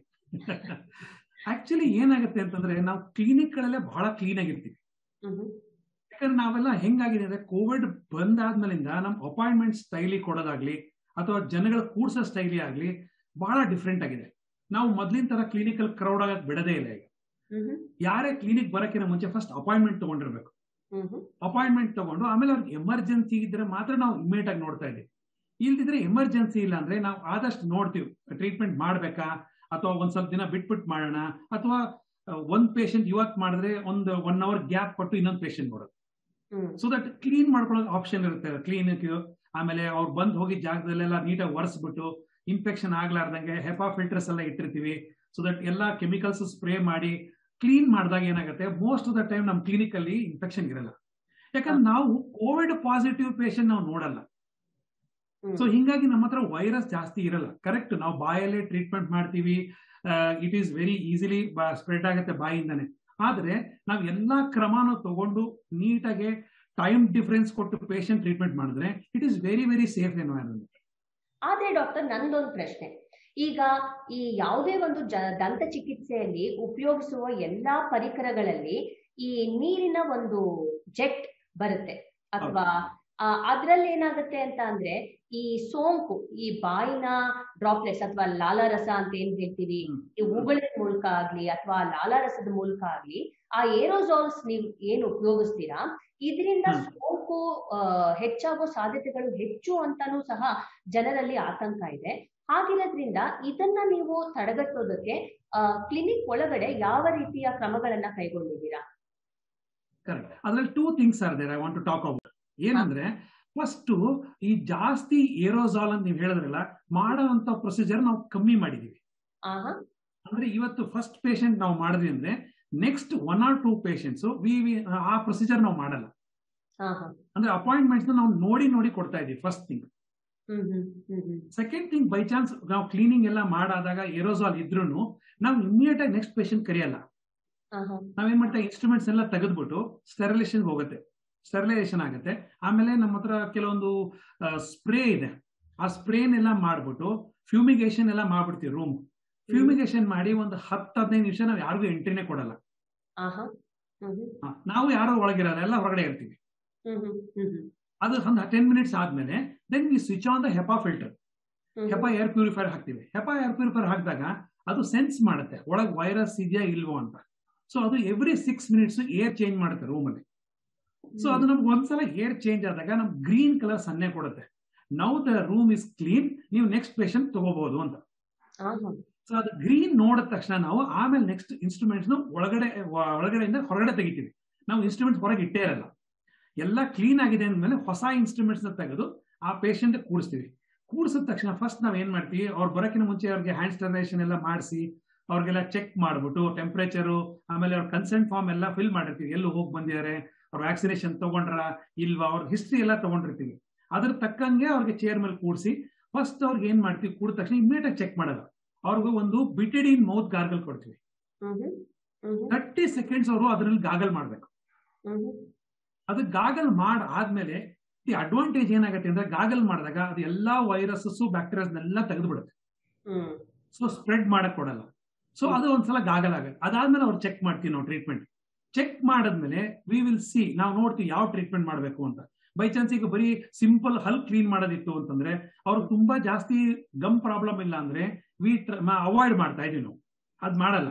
ಆಕ್ಚುಲಿ ಏನಾಗುತ್ತೆ ಅಂತಂದ್ರೆ ನಾವು ಕ್ಲಿನಿಕ್ಗಳಲ್ಲೇ ಬಹಳ ಕ್ಲೀನ್ ಆಗಿರ್ತೀವಿ ಹ್ಮ್ ಯಾಕಂದ್ರೆ ನಾವೆಲ್ಲ ಹೆಂಗಾಗಿದೆ ಅಂದ್ರೆ ಕೋವಿಡ್ ಬಂದಾದ್ಮೇಲಿಂದ ನಮ್ ಅಪಾಯಿಂಟ್ಮೆಂಟ್ ಸ್ಟೈಲಿ ಕೊಡೋದಾಗ್ಲಿ ಅಥವಾ ಜನಗಳ ಕೂಡ್ಸೋ ಸ್ಟೈಲಿ ಆಗ್ಲಿ ಬಹಳ ಡಿಫ್ರೆಂಟ್ ಆಗಿದೆ ನಾವು ಮೊದ್ಲಿನ ತರ ಕ್ಲಿನಿಕಲ್ ಕ್ರೌಡ್ ಆಗಕ್ ಬಿಡದೇ ಇಲ್ಲ ಈಗ ಹ್ಮ್ ಯಾರೇ ಕ್ಲಿನಿಕ್ ಬರಕ್ಕಿಂತ ಮುಂಚೆ ಫಸ್ಟ್ ಅಪಾಯಿಂಟ್ಮೆಂಟ್ ತಗೊಂಡಿರ್ಬೇಕು ಹ್ಮ್ ಹ್ಮ್ ಅಪಾಯಿಂಟ್ಮೆಂಟ್ ತಗೊಂಡು ಆಮೇಲೆ ಅವ್ರಿಗೆ ಎಮರ್ಜೆನ್ಸಿ ಇದ್ರೆ ಮಾತ್ರ ನಾವು ಇಮಿಡಿಯೇಟ್ ಆಗಿ ನೋಡ್ತಾ ಇದ್ದೀವಿ ಇಲ್ದಿದ್ರೆ ಎಮರ್ಜೆನ್ಸಿ ಇಲ್ಲ ಅಂದ್ರೆ ನಾವು ಆದಷ್ಟು ನೋಡ್ತೀವಿ ಟ್ರೀಟ್ಮೆಂಟ್ ಮಾಡ್ಬೇಕಾ ಅಥವಾ ಒಂದ್ ಸ್ವಲ್ಪ ದಿನ ಬಿಟ್ಬಿಟ್ಟು ಮಾಡೋಣ ಅಥವಾ ಒಂದ್ ಪೇಷಂಟ್ ಇವತ್ತು ಮಾಡಿದ್ರೆ ಒಂದು ಒನ್ ಅವರ್ ಗ್ಯಾಪ್ ಕೊಟ್ಟು ಇನ್ನೊಂದು ಪೇಷಂಟ್ ನೋಡೋದು ಹ್ಮ್ ಸೊ ದಟ್ ಕ್ಲೀನ್ ಮಾಡ್ಕೊಳ್ಳೋಕೆ ಆಪ್ಷನ್ ಇರುತ್ತೆ ಕ್ಲಿನಿಕ್ ಆಮೇಲೆ ಅವ್ರು ಬಂದ್ ಹೋಗಿ ಜಾಗದಲ್ಲೆಲ್ಲ ನೀಟಾಗಿ ಒರೆಸ್ಬಿಟ್ಟು ಇನ್ಫೆಕ್ಷನ್ ಆಗ್ಲಾರ್ದಂಗೆ ಹೆಪಾ ಫಿಲ್ಟರ್ಸ್ ಎಲ್ಲ ಇಟ್ಟಿರ್ತೀವಿ ಸೊ ದಟ್ ಎಲ್ಲ ಕೆಮಿಕಲ್ಸ್ ಸ್ಪ್ರೇ ಮಾಡಿ ಕ್ಲೀನ್ ಮಾಡಿದಾಗ ಏನಾಗುತ್ತೆ ಮೋಸ್ಟ್ ಆಫ್ ದ ಟೈಮ್ ನಮ್ಮ ಕ್ಲಿನಿಕ್ ಅಲ್ಲಿ ಇನ್ಫೆಕ್ಷನ್ ಇರಲ್ಲ ಯಾಕಂದ್ರೆ ನಾವು ಕೋವಿಡ್ ಪಾಸಿಟಿವ್ ಪೇಷಂಟ್ ನಾವು ನೋಡಲ್ಲ ಹ್ಮ್. ಸೊ ಹಿಂಗಾಗಿ ನಮ್ಮ ಹತ್ರ ವೈರಸ್ ಜಾಸ್ತಿ ಇರಲ್ಲ ಕರೆಕ್ಟ್ ನಾವು ಬಾಯಲ್ಲೇ ಟ್ರೀಟ್ಮೆಂಟ್ ಮಾಡ್ತೀವಿ it is very easily spread ಆಗುತ್ತೆ ಬಾಯಿಂದಾನೆ ಆದ್ರೆ ನಾವು ಎಲ್ಲಾ ಕ್ರಮನೂ ತಗೊಂಡು ನೀಟಾಗಿ ಟೈಮ್ ಡಿಫರೆನ್ಸ್ ಕೊಟ್ಟು ಪೇಷಂಟ್ ಟ್ರೀಟ್ಮೆಂಟ್ ಮಾಡಿದ್ರೆ it is very very safe environment ಆದ್ರೆ ಡಾಕ್ಟರ್ ನಂದೊಂದು ಪ್ರಶ್ನೆ ಈಗ ಈ ಯಾವುದೇ ಒಂದು ಜ ದಂತ ಚಿಕಿತ್ಸೆಯಲ್ಲಿ ಉಪಯೋಗಿಸುವ ಎಲ್ಲಾ ಪರಿಕರಗಳಲ್ಲಿ ಈ ನೀರಿನ ಒಂದು ಜೆಟ್ ಬರುತ್ತೆ ಅಥವಾ ಅದ್ರಲ್ಲಿ ಏನಾಗುತ್ತೆ ಅಂತ ಅಂದ್ರೆ ಈ ಸೋಂಕು ಈ ಬಾಯಿನ ಡ್ರಾಪ್ಲೆಟ್ಸ್ ಅಥವಾ ಲಾಲಾರಸ ಅಂತ ಏನ್ ಹೇಳ್ತೀವಿ ಈ ಉಗುಳಿನ ಮೂಲಕ ಆಗ್ಲಿ ಅಥವಾ ಲಾಲಾರಸದ ಮೂಲಕ ಆಗ್ಲಿ ಆ ಏರೋಸಾಲ್ಸ್ ನೀವು ಏನು ಉಪಯೋಗಿಸ್ತೀರಾ ಇದರಿಂದ ಹ್ಮ್. ಸೋಂಕು ಆ, ಹೆಚ್ಚಾಗೋ ಸಾಧ್ಯತೆಗಳು ಹೆಚ್ಚು ಅಂತಾನೂ ಸಹ ಜನರಲ್ಲಿ ಆತಂಕ ಇದೆ ಹಾಗಿರೋದ್ರಿಂದ ಇದನ್ನ ನೀವು ತಡೆಗಟ್ಟೋದಕ್ಕೆ ಕ್ಲಿನಿಕ್ ಒಳಗಡೆ ಯಾವ ರೀತಿಯ ಕ್ರಮಗಳನ್ನ ಕೈಗೊಂಡಿದ್ದೀರಾ ಕರೆಕ್ಟ್ ಅದ್ರಲ್ಲಿ two things are there I want to talk about ಏನಂದ್ರೆ ಫಸ್ಟ್ ಈ ಜಾಸ್ತಿ ಏರೋಸಾಲ್ ಅಂತ ನೀವು ಹೇಳಿದ್ರಲ್ಲ ಮಾಡೋವಂತ ಪ್ರೊಸೀಜರ್ ನಾವು ಕಮ್ಮಿ ಮಾಡಿದೀವಿ ಆಹಾ ಅಂದ್ರೆ ಇವತ್ತು ಫಸ್ಟ್ ಪೇಷಂಟ್ ನಾವು ಮಾಡಿದ್ವಿ ಅಂದ್ರೆ next one or two patients we uh procedure ನಾವು ಮಾಡಲ್ಲ ಹಾ ಹಾ ಅಂದ್ರೆ ಅಪಾಯಿಂಟ್ಮೆಂಟ್ಸ್ ನಾವು ನೋಡಿ ನೋಡಿ ಕೊಡ್ತಾ ಇದೀವಿ first thing hmm hmm hmm hmm second thing by chance ನಾವು ಕ್ಲೀನಿಂಗ್ ಎಲ್ಲ ಮಾಡಾದಾಗ ಏರೋಸಾಲ್ ಇದ್ರೂ ನಾವು ಇಮಿಡಿಯೇಟ್ ಆಗಿ ನೆಕ್ಸ್ಟ್ ಪೇಷಂಟ್ ಕರೆಯಲ್ಲ ಆಹಾ ನಾವೇನ್ ಮಾಡ್ತಾ ಇನ್ಸ್ಟ್ರೂಮೆಂಟ್ಸ್ ಎಲ್ಲ ತೆಗೆದ್ಬಿಟ್ಟು ಸ್ಟೆರಿಲೇಷನ್ ಹೋಗುತ್ತೆ ಸ್ಟೆರಿಲೈಸೇಷನ್ ಆಗುತ್ತೆ ಆಮೇಲೆ ನಮ್ಮ ಹತ್ರ ಕೆಲವೊಂದು ಸ್ಪ್ರೇ ಇದೆ ಆ ಸ್ಪ್ರೇನೆಲ್ಲ ಮಾಡ್ಬಿಟ್ಟು ಫ್ಯೂಮಿಗೇಷನ್ ಎಲ್ಲ ಮಾಡ್ಬಿಡ್ತೀವಿ ರೂಮ್ ಫ್ಯೂಮಿಗೇಷನ್ ಮಾಡಿ ಒಂದು ಹತ್ತು ಹದಿನೈದು ನಿಮಿಷ ನಾವು ಯಾರಿಗೂ ಎಂಟ್ರಿನೇ ಕೊಡಲ್ಲ ಆಹಾ ಹ್ಮ್ ಹ್ಮ್ ಹ, ನಾವು ಯಾರು ಒಳಗಿರಲ್ಲ ಎಲ್ಲ ಹೊರಗಡೆ ಇರ್ತೀವಿ ಹ್ಮ್ ಹ್ಮ್ ಹ್ಮ್ ಹ್ಮ್ ಅದು ಒಂದು ಟೆನ್ ಮಿನಿಟ್ಸ್ ಆದ್ಮೇಲೆ then we switch on the HEPA filter hmm HEPA air purifier ಹಾಕ್ತಿವಿ ಹೆಪಾ ಏರ್ ಪ್ಯೂರಿಫೈರ್ ಹಾಕಿದಾಗ ಅದು ಸೆನ್ಸ್ ಮಾಡುತ್ತೆ ಒಳಗೆ ವೈರಸ್ ಇದೆಯಾ ಇಲ್ವೋ ಅಂತ ಸೊ ಅದು every six minutes air change ಮಾಡುತ್ತೆ ರೂಮಲ್ಲಿ ಸೊ ಅದು ನಮ್ಗೆ ಒಂದ್ಸಲ ಏರ್ ಚೇಂಜ್ ಆದಾಗ ನಮ್ಗೆ ಗ್ರೀನ್ ಕಲರ್ ಸನ್ನೆ ಕೊಡುತ್ತೆ now the room is clean ನೀವು ನೆಕ್ಸ್ಟ್ ಪೇಷಂಟ್ ತಗೋಬಹುದು ಅಂತ ಆಹಾ ಸೊ ಅದು ಗ್ರೀನ್ ನೋಡಿದ ತಕ್ಷಣ ನಾವು ಆಮೇಲೆ ನೆಕ್ಸ್ಟ್ ಇನ್ಸ್ಟ್ರೂಮೆಂಟ್ಸ್ ಒಳಗಡೆ ಒ- ಒಳಗಡೆಯಿಂದ ಹೊರಗಡೆ ತೆಗಿತೀವಿ ನಾವು ಇನ್ಸ್ಟ್ರೂಮೆಂಟ್ಸ್ ಹೊರಗೆ ಇಟ್ಟೇ ಇರಲ್ಲ ಎಲ್ಲ ಕ್ಲೀನ್ ಆಗಿದೆ ಅಂದ್ಮೇಲೆ ಹೊಸ ಇನ್ಸ್ಟ್ರೂಮೆಂಟ್ಸ್ ತೆಗೆದು ಆ ಪೇಷಂಟ್ ಕೂಡಿಸ್ತೀವಿ ಕೂಡಿಸಿದ ತಕ್ಷಣ ಫಸ್ಟ್ ನಾವ್ ಏನ್ ಮಾಡ್ತೀವಿ ಅವ್ರು ಬರೋಕ್ಕಿಂತ ಮುಂಚೆ ಅವ್ರಿಗೆ ಹ್ಯಾಂಡ್ ಸ್ಟರ್ನೈಸೇಷನ್ ಎಲ್ಲ ಮಾಡಿಸಿ ಅವ್ರಿಗೆಲ್ಲ ಚೆಕ್ ಮಾಡ್ಬಿಟ್ಟು ಟೆಂಪರೇಚರು ಆಮೇಲೆ ಅವ್ರ ಕನ್ಸೆಂಟ್ ಫಾರ್ಮ್ ಎಲ್ಲ ಫಿಲ್ ಮಾಡಿರ್ತೀವಿ ಎಲ್ಲೂ ಹೋಗಿ ಬಂದಿದ್ದಾರೆ ಅವ್ರ ವ್ಯಾಕ್ಸಿನೇಷನ್ ತಗೊಂಡ್ರ ಇಲ್ವಾ ಅವ್ರ ಹಿಸ್ಟ್ರಿ ಎಲ್ಲ ತಗೊಂಡಿರ್ತೀವಿ ಅದ್ರ ತಕ್ಕಂಗೆ ಅವ್ರಿಗೆ ಚೇರ್ ಮೇಲೆ ಕೂಡಿಸಿ ಫಸ್ಟ್ ಅವ್ರಿಗೆ ಏನ್ ಮಾಡ್ತೀವಿ ಕೂಡಿದ ತಕ್ಷಣ ಇಮಿಡಿಯೇಟ್ ಆಗಿ ಚೆಕ್ ಮಾಡಲ್ಲ ಅವ್ರಿಗೂ ಒಂದು ಬಿಟೆಡಿನ್ ಮೌತ್ ಗಾರ್ಗಲ್ ಕೊಡ್ತೀವಿ ಹ್ಮ್ ಹ್ಮ್ ಹ್ಮ್ ಹ್ಮ್ ತರ್ಟಿ ಸೆಕೆಂಡ್ಸ್ ಅವರು ಅದ್ರಲ್ಲಿ ಗಾಗಲ್ ಮಾಡ್ಬೇಕು ಹ್ಮ್ ಹ್ಮ್ ಅದು ಗಾಗಲ್ ಮಾಡ್ ಆದ್ಮೇಲೆ ಈ ಅಡ್ವಾಂಟೇಜ್ ಏನಾಗುತ್ತೆ ಅಂದ್ರೆ ಗಾಗಲ್ ಮಾಡಿದಾಗ ಅದು ಎಲ್ಲಾ ವೈರಸಸ್ ಬ್ಯಾಕ್ಟೀರಿಯಾಸ್ನೆಲ್ಲ ತೆಗೆದು ಬಿಡುತ್ತೆ ಹ್ಮ್ ಸೊ ಸ್ಪ್ರೆಡ್ ಮಾಡಕ್ ಕೊಡಲ್ಲ ಸೊ ಅದು ಒಂದ್ಸಲ ಗಾಗಲ್ ಆಗುತ್ತೆ ಅದಾದ್ಮೇಲೆ ಅವ್ರು ಚೆಕ್ ಮಾಡ್ತೀವಿ ನಾವು ಟ್ರೀಟ್ಮೆಂಟ್ ಚೆಕ್ ಮಾಡಿದ್ಮೇಲೆ ವಿ ವಿಲ್ ಸಿ ನಾವು ನೋಡ್ತೀವಿ ಯಾವ ಟ್ರೀಟ್ಮೆಂಟ್ ಮಾಡಬೇಕು ಅಂತ ಬೈ ಚಾನ್ಸ್ ಈಗ ಬರೀ ಸಿಂಪಲ್ ಹಲ್ ಕ್ಲೀನ್ ಮಾಡೋದಿತ್ತು ಅಂತಂದ್ರೆ ಅವ್ರು ತುಂಬಾ ಜಾಸ್ತಿ ಗಮ್ ಪ್ರಾಬ್ಲಮ್ ಇಲ್ಲ ಅಂದ್ರೆ ವಿ ಅವಾಯ್ಡ್ ಮಾಡ್ತಾ ಇದೀವಿ ನಾವು ಅದ್ ಮಾಡಲ್ಲ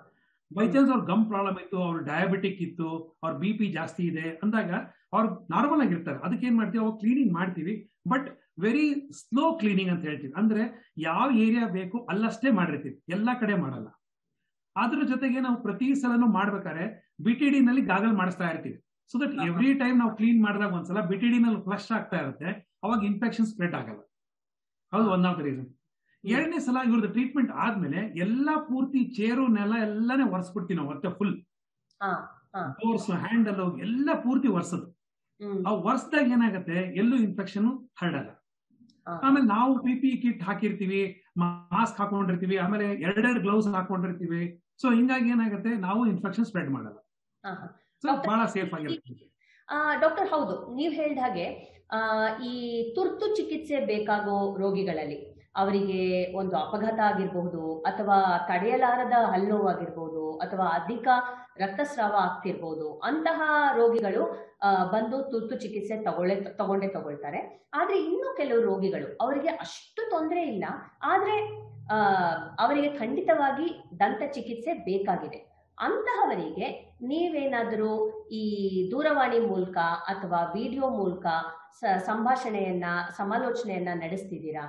ಬೈ ಚಾನ್ಸ್ ಅವ್ರ ಗಮ್ ಪ್ರಾಬ್ಲಮ್ ಇತ್ತು ಅವ್ರ ಡಯಾಬಿಟಿಕ್ ಇತ್ತು ಅವ್ರ ಬಿ ಪಿ ಜಾಸ್ತಿ ಇದೆ ಅಂದಾಗ ಅವ್ರು ನಾರ್ಮಲ್ ಆಗಿರ್ತಾರೆ ಅದಕ್ಕೆ ಏನ್ ಮಾಡ್ತೀವಿ ಅವ್ರು ಕ್ಲೀನಿಂಗ್ ಮಾಡ್ತೀವಿ ಬಟ್ ವೆರಿ ಸ್ಲೋ ಕ್ಲೀನಿಂಗ್ ಅಂತ ಹೇಳ್ತೀವಿ ಅಂದ್ರೆ ಯಾವ ಏರಿಯಾ ಬೇಕು ಅಲ್ಲಷ್ಟೇ ಮಾಡಿರ್ತೀವಿ ಎಲ್ಲಾ ಕಡೆ ಮಾಡಲ್ಲ ಅದ್ರ ಜೊತೆಗೆ ನಾವು ಪ್ರತಿ ಸಲನು ಮಾಡ್ಬೇಕಾದ್ರೆ ಬಿ ಟಿ ಡಿ ನಲ್ಲಿ ಗಾಗಲ್ ಮಾಡಿಸ್ತಾ ಇರ್ತೀವಿ ಸೊ ದಟ್ ಎವ್ರಿ ಟೈಮ್ ನಾವು ಕ್ಲೀನ್ ಮಾಡಿದಾಗ ಒಂದ್ಸಲ ಬಿ ಟಿ ಡಿ ನಲ್ಲಿ ಫ್ಲಶ್ ಆಗ್ತಾ ಇರುತ್ತೆ ಅವಾಗ ಇನ್ಫೆಕ್ಷನ್ ಸ್ಪ್ರೆಡ್ ಆಗಲ್ಲ ಹೌದು ಒನ್ ಆಫ್ ದ ರೀಸನ್ ಎರಡನೇ ಸಲ ಇವ್ರದ್ದು ಟ್ರೀಟ್ಮೆಂಟ್ ಆದ್ಮೇಲೆ ಎಲ್ಲಾ ಪೂರ್ತಿ ಚೇರು ನೆಲ ಎಲ್ಲಾನೇ ಒರೆಸ್ಬಿಡ್ತೀವಿ ನಾವು ಮತ್ತೆ ಫುಲ್ ಹಾ ಹಾ ಡೋರ್ಸ್ ಹ್ಯಾಂಡಲ್ ಎಲ್ಲ ಪೂರ್ತಿ ಒರೆಸೋದು ಹ್ಮ್ ಆ ಒರೆಸ್ದಾಗ ಏನಾಗುತ್ತೆ ಎಲ್ಲೂ ಇನ್ಫೆಕ್ಷನ್ ಹರಡಲ್ಲ ಹಾ. ಆಮೇಲೆ ನಾವು ಪಿ ಪಿ ಕಿಟ್ ಹಾಕಿರ್ತೀವಿ ಮಾಸ್ಕ್ ಹಾಕೊಂಡಿರ್ತೀವಿ ಆಮೇಲೆ ಎರಡೆರಡು ಗ್ಲೌಸ್ ಹಾಕೊಂಡಿರ್ತೀವಿ ಸೊ ಹಿಂಗಾಗಿ ಏನಾಗುತ್ತೆ ನಾವು ಇನ್ಫೆಕ್ಷನ್ ಸ್ಪ್ರೆಡ್ ಮಾಡಲ್ಲ ಹಾ ಹಾ ಸೊ Doctor, ಬಹಳ ಸೇಫ್ ಆಗಿರುತ್ತೆ ಆ ಡಾಕ್ಟರ್ ಹೌದು ನೀವ್ ಹೇಳ್ದ ಹಾಗೆ ಆ ಈ ತುರ್ತು ಚಿಕಿತ್ಸೆ ಬೇಕಾಗೋ ರೋಗಿಗಳಲ್ಲಿ ಅವರಿಗೆ ಒಂದು ಅಪಘಾತ ಆಗಿರಬಹುದು ಅಥವಾ ತಡೆಯಲಾರದ ಹಲ್ಲುನೋವು ಆಗಿರ್ಬೋದು ಅಥವಾ ಅಧಿಕ ರಕ್ತಸ್ರಾವ ಆಗ್ತಿರ್ಬೋದು ಅಂತಹ ರೋಗಿಗಳು ಆ, ಬಂದು ತುರ್ತು ಚಿಕಿತ್ಸೆ ತಗೊಳ್ಳೆ ತಗೊಂಡೇ ತಗೊಳ್ತಾರೆ ಆದ್ರೆ ಇನ್ನು ಕೆಲವು ರೋಗಿಗಳು ಅವರಿಗೆ ಅಷ್ಟು ತೊಂದರೆ ಇಲ್ಲ ಆದ್ರೆ ಆ ಅವರಿಗೆ ಖಂಡಿತವಾಗಿ ದಂತ ಚಿಕಿತ್ಸೆ ಬೇಕಾಗಿದೆ ಅಂತಹವರಿಗೆ ನೀವೇನಾದರೂ ಈ ದೂರವಾಣಿ ಮೂಲಕ ಅಥವಾ ವಿಡಿಯೋ ಮೂಲಕ ಸ- ಸಂಭಾಷಣೆಯನ್ನ ಸಮಾಲೋಚನೆಯನ್ನ ನಡೆಸ್ತಿದ್ದೀರಾ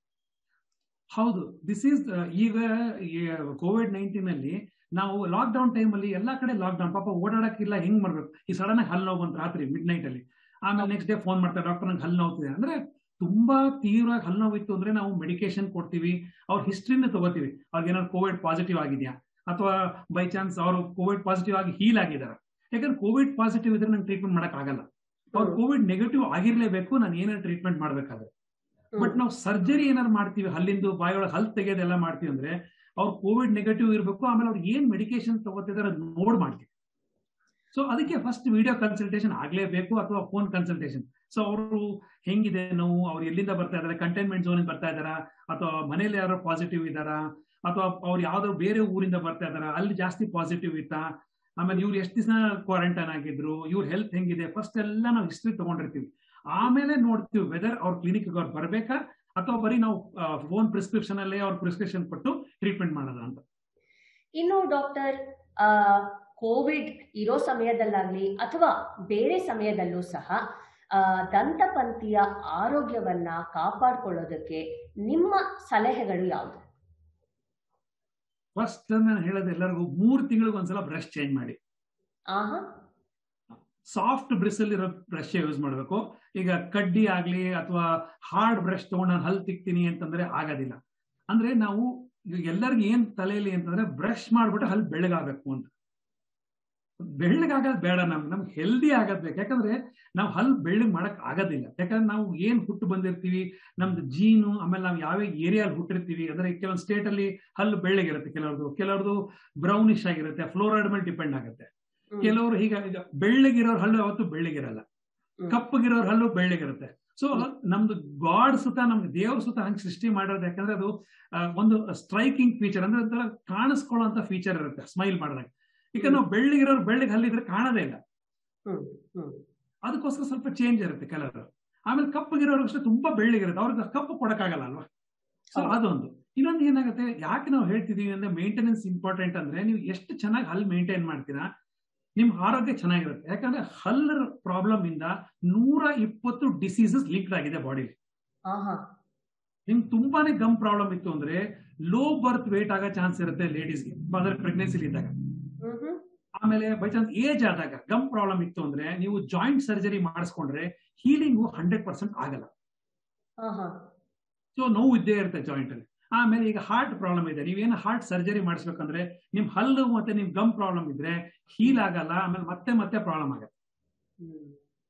ಹೌದು ದಿಸ್ ಈಸ್ ಈಗ ಕೋವಿಡ್ ನೈನ್ಟೀನ್ ಅಲ್ಲಿ ನಾವು ಲಾಕ್ ಡೌನ್ ಟೈಮ್ ಅಲ್ಲಿ ಎಲ್ಲಾ ಕಡೆ ಲಾಕ್ ಡೌನ್ ಪಾಪ ಓಡಾಡಕ್ಕಿಲ್ಲ ಹೆಂಗ್ ಮಾಡ್ಬೇಕು ಈ ಸಡನ್ ಆಗಿ ಹಲ್ ನೋವು ಬಂತು ರಾತ್ರಿ ಮಿಡ್ ನೈಟ್ ಅಲ್ಲಿ ಆಮೇಲೆ ನೆಕ್ಸ್ಟ್ ಡೇ ಫೋನ್ ಮಾಡ್ತಾರೆ ಡಾಕ್ಟರ್ ನಂಗೆ ಹಲ್ ನೋವ್ತಿದೆ ಅಂದ್ರೆ ತುಂಬಾ ತೀವ್ರ ಹಲ್ ನೋವಿತ್ತು ಅಂದ್ರೆ ನಾವು ಮೆಡಿಕೇಶನ್ ಕೊಡ್ತೀವಿ ಅವ್ರ ಹಿಸ್ಟ್ರಿನ ತಗೋತೀವಿ ಅವ್ರಿಗೆ ಏನಾದ್ರು ಕೋವಿಡ್ ಪಾಸಿಟಿವ್ ಆಗಿದೆಯಾ ಅಥವಾ ಬೈ ಚಾನ್ಸ್ ಅವರು ಕೋವಿಡ್ ಪಾಸಿಟಿವ್ ಆಗಿ ಹೀಲ್ ಆಗಿದ್ದಾರೆ ಯಾಕಂದ್ರೆ ಕೋವಿಡ್ ಪಾಸಿಟಿವ್ ಇದ್ರೆ ನಂಗೆ ಟ್ರೀಟ್ಮೆಂಟ್ ಮಾಡಕ್ ಆಗಲ್ಲ ಅವ್ರು ಕೋವಿಡ್ ನೆಗೆಟಿವ್ ಆಗಿರ್ಲೇಬೇಕು ನಾನು ಏನಾದ್ರು ಟ್ರೀಟ್ಮೆಂಟ್ ಮಾಡ್ಬೇಕಾದ್ರೆ ಬಟ್ ನಾವು ಸರ್ಜರಿ ಏನಾದ್ರು ಮಾಡ್ತೀವಿ ಹಲ್ಲಿಂದು ಬಾಯೊಳಗೆ ಹಲ್ ತೆಗೆಯೋದೆಲ್ಲ ಮಾಡ್ತೀವಿ ಅಂದ್ರೆ ಅವ್ರು ಕೋವಿಡ್ ನೆಗೆಟಿವ್ ಇರಬೇಕು ಆಮೇಲೆ ಅವ್ರು ಏನ್ ಮೆಡಿಕೇಶನ್ ತಗೋತಿದಾರೆ ಅದ್ ನೋಡ್ ಮಾಡ್ತೀವಿ ಸೊ ಅದಕ್ಕೆ ಫಸ್ಟ್ ವಿಡಿಯೋ ಕನ್ಸಲ್ಟೇಷನ್ ಆಗ್ಲೇಬೇಕು ಅಥವಾ ಫೋನ್ ಕನ್ಸಲ್ಟೇಷನ್ ಸೊ ಅವರು ಹೆಂಗಿದೆ ನೋವು ಅವ್ರು ಎಲ್ಲಿಂದ ಬರ್ತಾ ಇದಾರೆ ಕಂಟೈನ್ಮೆಂಟ್ ಝೋನ್ ಬರ್ತಾ ಇದಾರಾ ಅಥವಾ ಮನೇಲಿ ಯಾರೋ ಪಾಸಿಟಿವ್ ಇದಾರಾ ಅಥವಾ ಅವ್ರು ಯಾವ್ದಾದ್ರು ಬೇರೆ ಊರಿಂದ ಬರ್ತಾ ಇದಾರ ಅಲ್ಲಿ ಜಾಸ್ತಿ ಪಾಸಿಟಿವ್ ಇತ್ತಾ ಆಮೇಲೆ ಇವ್ರು ಎಷ್ಟು ದಿವಸ ಕ್ವಾರಂಟೈನ್ ಆಗಿದ್ರು ಇವ್ರ ಹೆಲ್ತ್ ಹೆಂಗಿದೆ ಫಸ್ಟ್ ಎಲ್ಲ ನಾವು ಹಿಸ್ಟ್ರಿ ತಗೊಂಡಿರ್ತೀವಿ ಆಮೇಲೆ ನೋಡ್ತೀವಿ ವೆದರ್ ಅವ್ರ ಕ್ಲಿನಿಕ್ ಅವ್ರು ಬರ್ಬೇಕಾ ಅಥವಾ ಬರೀ ನಾವು ಫೋನ್ ಪ್ರಿಸ್ಕ್ರಿಪ್ಷನ್ ಅಲ್ಲೇ ಅವ್ರ ಪ್ರಿಸ್ಕ್ರಿಪ್ಷನ್ ಕೊಟ್ಟು ಟ್ರೀಟ್ಮೆಂಟ್ ಮಾಡೋದ ಅಂತ ಇನ್ನು ಡಾಕ್ಟರ್ ಕೋವಿಡ್ ಇರೋ ಸಮಯದಲ್ಲಾಗ್ಲಿ ಅಥವಾ ಬೇರೆ ಸಮಯದಲ್ಲೂ ಸಹ ಆ, ದಂತಪಂಥಿಯ ಆರೋಗ್ಯವನ್ನ ಕಾಪಾಡ್ಕೊಳ್ಳೋದಕ್ಕೆ ನಿಮ್ಮ ಸಲಹೆಗಳು ಯಾವುದು ಫಸ್ಟ್ ನಾನು ಹೇಳೋದು ಎಲ್ಲರಿಗೂ ಮೂರು ತಿಂಗಳಿಗೆ ಒಂದ್ಸಲ ಬ್ರಷ್ ಚೇಂಜ್ ಮಾಡಿ ಆಹಾ ಸಾಫ್ಟ್ ಬ್ರಿಸಲ್ ಇರೋ ಬ್ರಷ್ ಯೂಸ್ ಮಾಡಬೇಕು ಈಗ ಕಡ್ಡಿ ಆಗ್ಲಿ ಅಥವಾ ಹಾರ್ಡ್ ಬ್ರಷ್ ತಗೊಂಡು ನಾನು ಹಲ್ ತಿಕ್ತೀನಿ ಅಂತಂದ್ರೆ ಆಗೋದಿಲ್ಲ ಅಂದ್ರೆ ನಾವು ಈಗ ಎಲ್ಲರಿಗೂ ಏನ್ ತಲೆಯಲ್ಲಿ ಅಂತಂದ್ರೆ ಬ್ರಷ್ ಮಾಡ್ಬಿಟ್ಟು ಹಲ್ ಬೆಳ್ಳಗಾಗಬೇಕು ಅಂತ ಬೆಳ್ಳಗಾಗೋದು ಬೇಡ ನಮ್ಗೆ ನಮ್ಗೆ ಹೆಲ್ದಿ ಆಗೋದ್ ಬೇಕು ಯಾಕಂದ್ರೆ ನಾವು ಹಲ್ ಬೆಳ್ಳಗ್ ಮಾಡಕ್ ಆಗೋದಿಲ್ಲ ಯಾಕಂದ್ರೆ ನಾವು ಏನ್ ಹುಟ್ಟು ಬಂದಿರ್ತೀವಿ ನಮ್ದು ಜೀನು ಆಮೇಲೆ ನಾವು ಯಾವ ಏರಿಯಾಲ್ ಹುಟ್ಟಿರ್ತೀವಿ ಅಂದ್ರೆ ಕೆಲವೊಂದು ಸ್ಟೇಟ್ ಅಲ್ಲಿ ಹಲ್ಲು ಬೆಳ್ಳಗಿರುತ್ತೆ ಕೆಲವ್ರದ್ದು ಕೆಲವ್ರದ್ದು ಬ್ರೌನಿಶ್ ಆಗಿರುತ್ತೆ ಫ್ಲೋರೈಡ್ ಮೇಲೆ ಡಿಪೆಂಡ್ ಆಗುತ್ತೆ ಹ್ಮ್. ಕೆಲವರು ಈಗ ಈಗ ಬೆಳ್ಳಗಿರೋರ್ ಹಲ್ಲು ಯಾವತ್ತು ಬೆಳ್ಳಗಿರಲ್ಲ ಹ್ಮ್. ಕಪ್ಪಗಿರೋರ್ ಹಲ್ಲು ಬೆಳ್ಳಗಿರುತ್ತೆ ಸೊ ನಮ್ದು ಗಾಡ್ ಸುತ್ತ ನಮ್ಗೆ ದೇವ್ರ ಸುತ್ತ ಹಂಗೆ ಸೃಷ್ಟಿ ಮಾಡೋದು ಯಾಕಂದ್ರೆ ಅದು ಆ, ಒಂದು ಸ್ಟ್ರೈಕಿಂಗ್ ಫೀಚರ್ ಅಂದ್ರೆ ಒಂಥರ ಕಾಣಿಸ್ಕೊಳ್ಳೋಂತ ಫೀಚರ್ ಇರುತ್ತೆ ಸ್ಮೈಲ್ ಮಾಡಿದಾಗ ಈಗ ನಾವು ಬೆಳ್ಳಗಿರೋರು ಬೆಳ್ಳಗೆ ಹಲ್ಲಿದ್ರೆ ಕಾಣೋದೇ ಇಲ್ಲ ಹ್ಮ್ ಹ್ಮ್ ಅದಕ್ಕೋಸ್ಕರ ಸ್ವಲ್ಪ ಚೇಂಜ್ ಇರುತ್ತೆ ಕೆಲವರು ಆಮೇಲೆ ಕಪ್ಪಗಿರೋರು ಅಷ್ಟೇ ತುಂಬಾ ಬೆಳ್ಳಗಿರುತ್ತೆ ಅವ್ರಿಗೆ ಕಪ್ಪು ಕೊಡಕ್ಕಾಗಲ್ಲ ಅಲ್ವಾ ಸೊ ಹೌದು. ಅದೊಂದು ಇನ್ನೊಂದು ಏನಾಗುತ್ತೆ ಯಾಕೆ ನಾವು ಹೇಳ್ತಿದೀವಿ ಅಂದ್ರೆ ಮೇಂಟೆನೆನ್ಸ್ ಇಂಪಾರ್ಟೆಂಟ್ ಅಂದ್ರೆ ನೀವು ಎಷ್ಟು ಚೆನ್ನಾಗಿ ಹಲ್ ಮೇಂಟೈನ್ ಮಾಡ್ತೀರಾ ನಿಮ್ ಆರೋಗ್ಯ ಚೆನ್ನಾಗಿರುತ್ತೆ ಯಾಕಂದ್ರೆ ಹಲ್ಲರ ಪ್ರಾಬ್ಲಮ್ ಇಂದ ನೂರ ಇಪ್ಪತ್ತು ಡಿಸೀಸಸ್ ಲಿಂಕ್ಡ್ ಆಗಿದೆ ಬಾಡಿಲಿ ಆಹಾ ನಿಮ್ಗೆ ತುಂಬಾನೇ ಗಮ್ ಪ್ರಾಬ್ಲಮ್ ಇತ್ತು ಅಂದ್ರೆ ಲೋ ಬರ್ತ್ ವೇಟ್ ಆಗೋ ಚಾನ್ಸ್ ಇರುತ್ತೆ ಲೇಡೀಸ್ಗೆ ಅಂದ್ರೆ ಪ್ರೆಗ್ನೆನ್ಸಿ ಇದ್ದಾಗ ಹ್ಮ್ ಹ್ಮ್ ಆಮೇಲೆ ಬೈ ಚಾನ್ಸ್ ಏಜ್ ಆದಾಗ ಗಮ್ ಪ್ರಾಬ್ಲಮ್ ಇತ್ತು ಅಂದ್ರೆ ನೀವು ಜಾಯಿಂಟ್ ಸರ್ಜರಿ ಮಾಡಿಸ್ಕೊಂಡ್ರೆ ಹೀಲಿಂಗು ಹಂಡ್ರೆಡ್ ಪರ್ಸೆಂಟ್ ಆಗಲ್ಲ ಆಹಾ ಸೊ ನೋವು ಇದ್ದೇ ಇರುತ್ತೆ ಜಾಯಿಂಟ್ ಅಲ್ಲಿ ಆಮೇಲೆ ಈಗ ಹಾರ್ಟ್ ಪ್ರಾಬ್ಲಮ್ ಇದೆ ನೀವೇನು ಹಾರ್ಟ್ ಸರ್ಜರಿ ಮಾಡಿಸ್ಬೇಕಂದ್ರೆ ನಿಮ್ ಹಲ್ಲು ಮತ್ತೆ ನಿಮ್ ಗಮ್ ಪ್ರಾಬ್ಲಮ್ ಇದ್ರೆ ಹೀಲ್ ಆಗಲ್ಲ ಆಮೇಲೆ ಮತ್ತೆ ಮತ್ತೆ ಪ್ರಾಬ್ಲಮ್ ಆಗುತ್ತೆ ಹ್ಮ್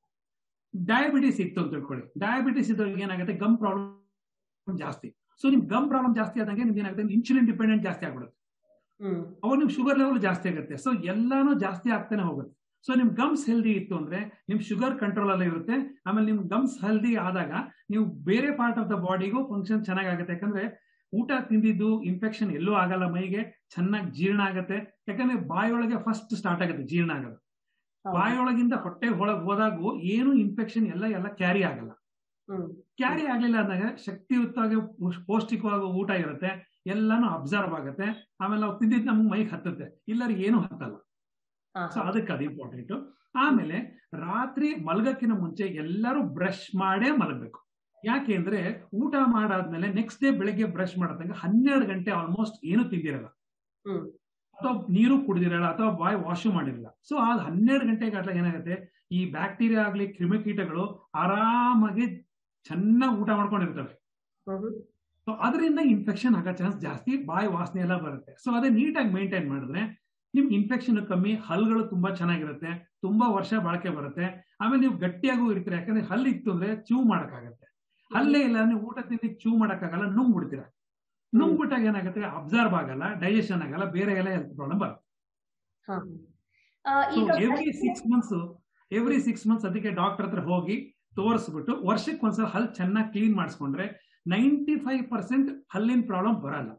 ಡಯಾಬಿಟಿಸ್ ಇತ್ತು ಅಂತ ತಿಳ್ಕೊಳ್ಳಿ ಡಯಾಬಿಟಿಸ್ ಇದ್ದವ್ರಿಗೆ ಏನಾಗುತ್ತೆ ಗಮ್ ಪ್ರಾಬ್ಲಮ್ ಜಾಸ್ತಿ ಸೊ ನಿಮ್ ಗಮ್ ಪ್ರಾಬ್ಲಮ್ ಜಾಸ್ತಿ ಆದಂಗೆ ನಿಮ್ಗೆ ಏನಾಗುತ್ತೆ ಇನ್ಸುಲಿನ್ ಡಿಪೆಂಡೆಂಟ್ ಜಾಸ್ತಿ ಆಗ್ಬಿಡುತ್ತೆ ಹ್ಮ್ ಅವಾಗ ನಿಮ್ ಶುಗರ್ ಲೆವೆಲ್ ಜಾಸ್ತಿ ಆಗುತ್ತೆ ಸೊ ಎಲ್ಲಾನು ಜಾಸ್ತಿ ಆಗ್ತಾನೆ ಹೋಗುತ್ತೆ ಸೊ ನಿಮ್ ಗಮ್ಸ್ ಹೆಲ್ದಿ ಇತ್ತು ಅಂದ್ರೆ ನಿಮ್ ಶುಗರ್ ಕಂಟ್ರೋಲ್ ಅಲ್ಲೇ ಇರುತ್ತೆ ಆಮೇಲೆ ನಿಮ್ ಗಮ್ಸ್ ಹೆಲ್ದಿ ಆದಾಗ ನೀವು ಬೇರೆ ಪಾರ್ಟ್ ಆಫ್ ದ ಬಾಡಿಗೂ ಫಂಕ್ಷನ್ ಚೆನ್ನಾಗಾಗುತ್ತೆ ಯಾಕಂದ್ರೆ ಊಟ ತಿಂದಿದ್ದು ಇನ್ಫೆಕ್ಷನ್ ಎಲ್ಲೂ ಆಗಲ್ಲ ಮೈಗೆ ಚೆನ್ನಾಗಿ ಜೀರ್ಣ ಆಗುತ್ತೆ ಯಾಕಂದ್ರೆ ಬಾಯೊಳಗೆ ಫಸ್ಟ್ ಸ್ಟಾರ್ಟ್ ಆಗುತ್ತೆ ಜೀರ್ಣ ಆಗೋದು ಹೌದು. ಬಾಯೊಳಗಿಂದ ಹೊಟ್ಟೆ ಒಳಗೆ ಹೋದಾಗೂ ಏನು ಇನ್ಫೆಕ್ಷನ್ ಎಲ್ಲ ಎಲ್ಲ ಕ್ಯಾರಿ ಆಗಲ್ಲ ಹ್ಮ್ ಕ್ಯಾರಿ ಆಗ್ಲಿಲ್ಲ ಅಂದಾಗ ಶಕ್ತಿಯುತವಾಗಿ ಪೌಷ್- ಪೌಷ್ಟಿಕವಾಗಿ ಊಟ ಇರುತ್ತೆ ಎಲ್ಲಾನು ಅಬ್ಸರ್ವ್ ಆಗುತ್ತೆ ಆಮೇಲೆ ನಾವು ತಿಂದಿದ್ದು ನಮ್ಗೆ ಮೈಗೆ ಹತ್ತುತ್ತೆ ಇಲ್ಲರಿಗೆ ಏನು ಹತ್ತಲ್ಲ ಸೊ ಆಹಾ ಅದಕ್ಕೆ ಅದು ಇಂಪಾರ್ಟೆಂಟ್ ಆಮೇಲೆ ರಾತ್ರಿ ಮಲಗಕ್ಕಿಂತ ಮುಂಚೆ ಎಲ್ಲರೂ ಬ್ರಷ್ ಮಾಡೇ ಮಲಗಬೇಕು ಯಾಕೆ ಅಂದ್ರೆ ಊಟ ಮಾಡಾದ್ಮೇಲೆ ನೆಕ್ಸ್ಟ್ ಡೇ ಬೆಳಗ್ಗೆ ಬ್ರಷ್ ಮಾಡತಂಗ ಹನ್ನೆರಡು ಗಂಟೆ ಆಲ್ಮೋಸ್ಟ್ ಏನು ತಿಂದಿರಲ್ಲ ಹ್ಮ್ ಅಥವಾ ನೀರು ಕುಡಿದಿರಲ್ಲ ಅಥವಾ ಬಾಯ್ ವಾಶು ಮಾಡಿರಲ್ಲ ಸೊ ಆ ಹನ್ನೆರಡು ಗಂಟೆಗಾಟ್ಲೆ ಏನಾಗುತ್ತೆ ಈ ಬ್ಯಾಕ್ಟೀರಿಯಾ ಆಗ್ಲಿ ಕ್ರಿಮಿಕೀಟಗಳು ಆರಾಮಾಗಿ ಚೆನ್ನಾಗಿ ಊಟ ಮಾಡ್ಕೊಂಡಿರ್ತವೆ ಹ್ಮ್ ಹ್ಮ್ ಸೊ ಅದರಿಂದ ಇನ್ಫೆಕ್ಷನ್ ಆಗೋ ಚಾನ್ಸ್ ಜಾಸ್ತಿ ಬಾಯಿ ವಾಸನೆ ಎಲ್ಲ ಬರುತ್ತೆ ಸೊ ಅದೇ ನೀಟಾಗಿ ಮೇಂಟೈನ್ ಮಾಡಿದ್ರೆ ನಿಮ್ಗೆ ಇನ್ಫೆಕ್ಷನ್ ಕಮ್ಮಿ ಹಲ್ಗಳು ತುಂಬಾ ಚೆನ್ನಾಗಿರುತ್ತೆ ತುಂಬಾ ವರ್ಷ ಬಾಳಿಕೆ ಬರುತ್ತೆ ಆಮೇಲೆ ನೀವು ಗಟ್ಟಿಯಾಗೂ ಇರ್ತೀರ ಯಾಕಂದ್ರೆ ಹಲ್ಲು ಇತ್ತು ಅಂದ್ರೆ ಚೂ ಮಾಡಕ್ಕಾಗತ್ತೆ ಹಲ್ಲೇ ಇಲ್ಲ ನೀವು ಊಟ ತಿಂದು ಚೂ ಮಾಡಕ್ಕಾಗಲ್ಲ ನುಂಗ್ ಬಿಡ್ತೀರ ನುಂಗ್ ಬಿಟ್ಟಾಗ ಏನಾಗುತ್ತೆ ಅಬ್ಸರ್ವ್ ಆಗಲ್ಲ ಡೈಜೆಷನ್ ಆಗಲ್ಲ ಬೇರೆ ಎಲ್ಲ ಹೆಲ್ತ್ ಪ್ರಾಬ್ಲಮ್ ಬರುತ್ತೆ ಹಾ ಆ, ಸೊ ಈಗ every six months every six months ಅದಕ್ಕೆ ಡಾಕ್ಟರ್ ಹತ್ರ ಹೋಗಿ ತೋರಿಸ್ಬಿಟ್ಟು ವರ್ಷಕ್ಕೆ ಒಂದ್ಸಲ ಹಲ್ ಚೆನ್ನಾಗಿ ಕ್ಲೀನ್ ಮಾಡಿಸ್ಕೊಂಡ್ರೆ ನೈಂಟಿ ಫೈವ್ ಪರ್ಸೆಂಟ್ ಹಲ್ಲಿನ ಪ್ರಾಬ್ಲಮ್ ಬರಲ್ಲ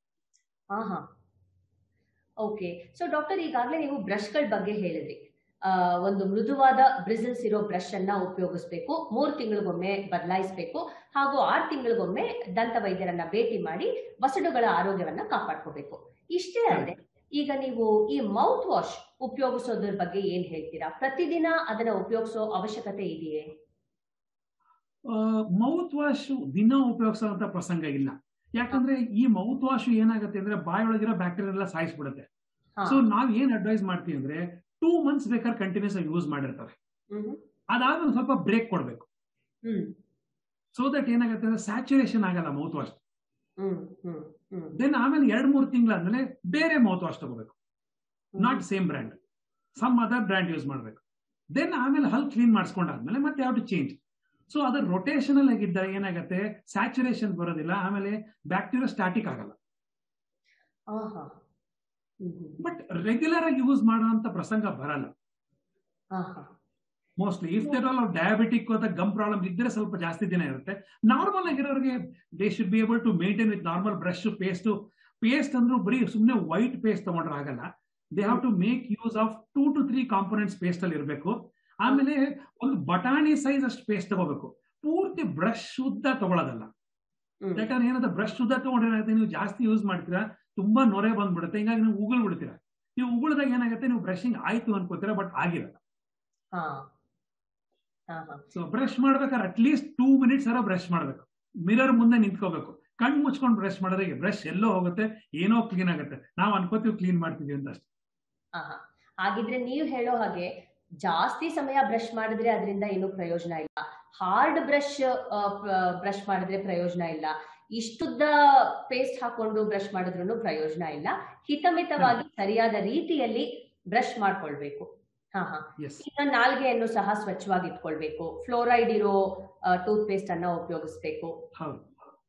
ಆಹಾ ಓಕೆ ಸೊ ಡಾಕ್ಟರ್ ಈಗಾಗಲೇ ನೀವು ಬ್ರಷ್ಗಳ ಬಗ್ಗೆ ಹೇಳಿದ್ರಿ ಆ, ಒಂದು ಮೃದುವಾದ ಬ್ರಿಸಲ್ಸ್ ಇರೋ ಬ್ರಷ್ ಅನ್ನ ಉಪಯೋಗಿಸ್ಬೇಕು ಮೂರು ತಿಂಗಳಿಗೊಮ್ಮೆ ಬದಲಾಯಿಸಬೇಕು ಹಾಗೂ ಆರು ತಿಂಗಳಿಗೊಮ್ಮೆ ದಂತ ವೈದ್ಯರನ್ನ ಭೇಟಿ ಮಾಡಿ ವಸಡುಗಳ ಆರೋಗ್ಯವನ್ನ ಕಾಪಾಡ್ಕೋಬೇಕು ಇಷ್ಟೇ ಅಲ್ಲದೆ ಈಗ ನೀವು ಈ ಮೌತ್ ವಾಶ್ ಉಪಯೋಗಿಸೋದ್ರ ಬಗ್ಗೆ ಏನ್ ಹೇಳ್ತೀರಾ ಪ್ರತಿದಿನ ಅದನ್ನ ಉಪಯೋಗಿಸೋ ಅವಶ್ಯಕತೆ ಇದೆಯೇ ಮೌತ್ ವಾಶ್ ದಿನ ಉಪಯೋಗಿಸುವಂತ ಪ್ರಸಂಗ ಇಲ್ಲ ಯಾಕಂದ್ರೆ ಈ ಮೌತ್ ವಾಶ್ ಏನಾಗುತ್ತೆ ಅಂದ್ರೆ ಬಾಯೊಳಗಿರೋ ಬ್ಯಾಕ್ಟೀರಿಯಾ ಎಲ್ಲ ಸಾಯಿಸ್ಬಿಡುತ್ತೆ ಹಾ. ಸೊ ನಾವ್ ಏನ್ ಅಡ್ವೈಸ್ ಮಾಡ್ತೀವಿ ಅಂದ್ರೆ ಟೂ ಮಂತ್ಸ್ ಬೇಕಾದ್ರೆ ಕಂಟಿನ್ಯೂಸ್ ಆಗಿ ಯೂಸ್ ಮಾಡಿರ್ತಾರೆ ಹ್ಮ್ ಅದಾದ್ಮೇಲೆ ಸ್ವಲ್ಪ ಬ್ರೇಕ್ ಕೊಡ್ಬೇಕು ಹ್ಮ್ ಸೊ ದಟ್ ಏನಾಗುತ್ತೆ ಅಂದ್ರೆ ಸ್ಯಾಚುರೇಷನ್ ಆಗಲ್ಲ mouth wash hmm hmm hmm then ಆಮೇಲೆ ಎರಡ್ ಮೂರು ತಿಂಗಳಾದ್ಮೇಲೆ ಬೇರೆ ಮೌತ್ ವಾಶ್ ತಗೋಬೇಕು not same brand some other brand use ಮಾಡಬೇಕು ದೆನ್ ಆಮೇಲೆ ಹಲ್ ಕ್ಲೀನ್ ಮಾಡಿಸ್ಕೊಂಡಾದ್ಮೇಲೆ ಮತ್ತೆ ಯಾವ ಟು ಚೇಂಜ್ ಸೊ ಅದ್ರ ರೊಟೇಷನಲ್ ಆಗಿದ್ದಾಗ ಏನಾಗುತ್ತೆ ಸ್ಯಾಚುರೇಷನ್ ಬರೋದಿಲ್ಲ ಆಮೇಲೆ ಬ್ಯಾಕ್ಟೀರಿಯಾ ಸ್ಟಾಟಿಕ್ ಆಗಲ್ಲ ಆಹಾ ಹ್ಮ್ ಹ್ಮ್ ಬಟ್ ರೆಗ್ಯುಲರ್ ಆಗಿ ಯೂಸ್ ಮಾಡುವಂತ ಪ್ರಸಂಗ ಬರಲ್ಲ ಆಹಾ mostly if they're all diabetic ಅಥವಾ ಗಮ್ ಪ್ರಾಬ್ಲಮ್ ಇದ್ರೆ ಸ್ವಲ್ಪ ಜಾಸ್ತಿ ದಿನ ಇರುತ್ತೆ ನಾರ್ಮಲ್ ಆಗಿರೋರಿಗೆ they should be able to maintain with normal brush paste paste ಅಂದ್ರೂ ಬರೀ ಸುಮ್ಮನೆ ವೈಟ್ ಪೇಸ್ಟ್ ತಗೊಂಡ್ರೆ ಆಗಲ್ಲ they have to make use of two to three components paste ಅಲ್ಲಿ ಇರಬೇಕು ಆಮೇಲೆ ಒಂದು ಬಟಾಣಿ ಸೈಜ್ ಅಷ್ಟು ಪೇಸ್ಟ್ ತಗೋಬೇಕು ಪೂರ್ತಿ ಬ್ರಷ್ ಉದ್ದ ತಗೊಳ್ಳೋದಲ್ಲ ಹ್ಮ್. ಯಾಕಂದ್ರೆ ಏನಾದ್ರೆ ಬ್ರಷ್ ಉದ್ದ ತಗೊಂಡ್ರೆ ಏನಾಗುತ್ತೆ ನೀವು ಜಾಸ್ತಿ ಯೂಸ್ ಮಾಡ್ತೀರಾ ತುಂಬಾ ನೊರೆ ಬಂದ್ಬಿಡುತ್ತೆ ಹಿಂಗಾಗಿ ನೀವು ಉಗುಳ್ ಬಿಡ್ತೀರಾ ನೀವು ಉಗುಳ್ದಾಗ ಏನಾಗುತ್ತೆ ನೀವು ಬ್ರಷಿಂಗ್ ಆಯ್ತು ಅನ್ಕೋತೀರಾ ಬಟ್ ಆಗಿರಲ್ಲ ಹಾ ಹಾ ಹಾ ಸೊ ಬ್ರಷ್ ಮಾಡ್ಬೇಕಾದ್ರೆ ಅಟ್ಲೀಸ್ಟ್ ಟೂ ಮಿನಿಟ್ಸ್ ಅರ ಬ್ರಷ್ ಮಾಡ್ಬೇಕು ಮಿರರ್ ಮುಂದೆ ನಿಂತ್ಕೋಬೇಕು ಕಣ್ ಮುಚ್ಕೊಂಡು ಬ್ರಷ್ ಮಾಡಿದ್ರೆ ಬ್ರಷ್ ಎಲ್ಲೋ ಹೋಗುತ್ತೆ ಏನೋ ಕ್ಲೀನ್ ಆಗುತ್ತೆ ನಾವು ಅನ್ಕೋತೀವಿ ಕ್ಲೀನ್ ಮಾಡ್ತೀವಿ ಅಂತ ಅಷ್ಟೇ ಹಾ ಹಾ ಹಾಗಿದ್ರೆ ನೀವು ಹೇಳೋ ಹಾಗೆ ಜಾಸ್ತಿ ಸಮಯ ಬ್ರಷ್ ಮಾಡಿದ್ರೆ ಅದರಿಂದ ಏನು ಪ್ರಯೋಜನ ಇಲ್ಲ ಹಾರ್ಡ್ ಬ್ರಷ್ ಬ್ರಷ್ ಮಾಡಿದ್ರೆ ಪ್ರಯೋಜನ ಇಲ್ಲ ಇಷ್ಟುದ್ದ ಪೇಸ್ಟ್ ಹಾಕೊಂಡು ಬ್ರಷ್ ಮಾಡಿದ್ರು ಪ್ರಯೋಜನ ಇಲ್ಲ ಹಿತಮಿತವಾಗಿ ಸರಿಯಾದ ರೀತಿಯಲ್ಲಿ ಬ್ರಷ್ ಮಾಡ್ಕೊಳ್ಬೇಕು ಹಾ ಹಾ ಎಸ್ ಈಗ ನಾಲ್ಗೆಯನ್ನು ಸಹ ಸ್ವಚ್ಛವಾಗಿ ಇಟ್ಕೊಳ್ಬೇಕು ಫ್ಲೋರೈಡ್ ಇರೋ ಟೂತ್ ಪೇಸ್ಟ್ ಅನ್ನ ಉಪಯೋಗಿಸ್ಬೇಕು ಹೌದು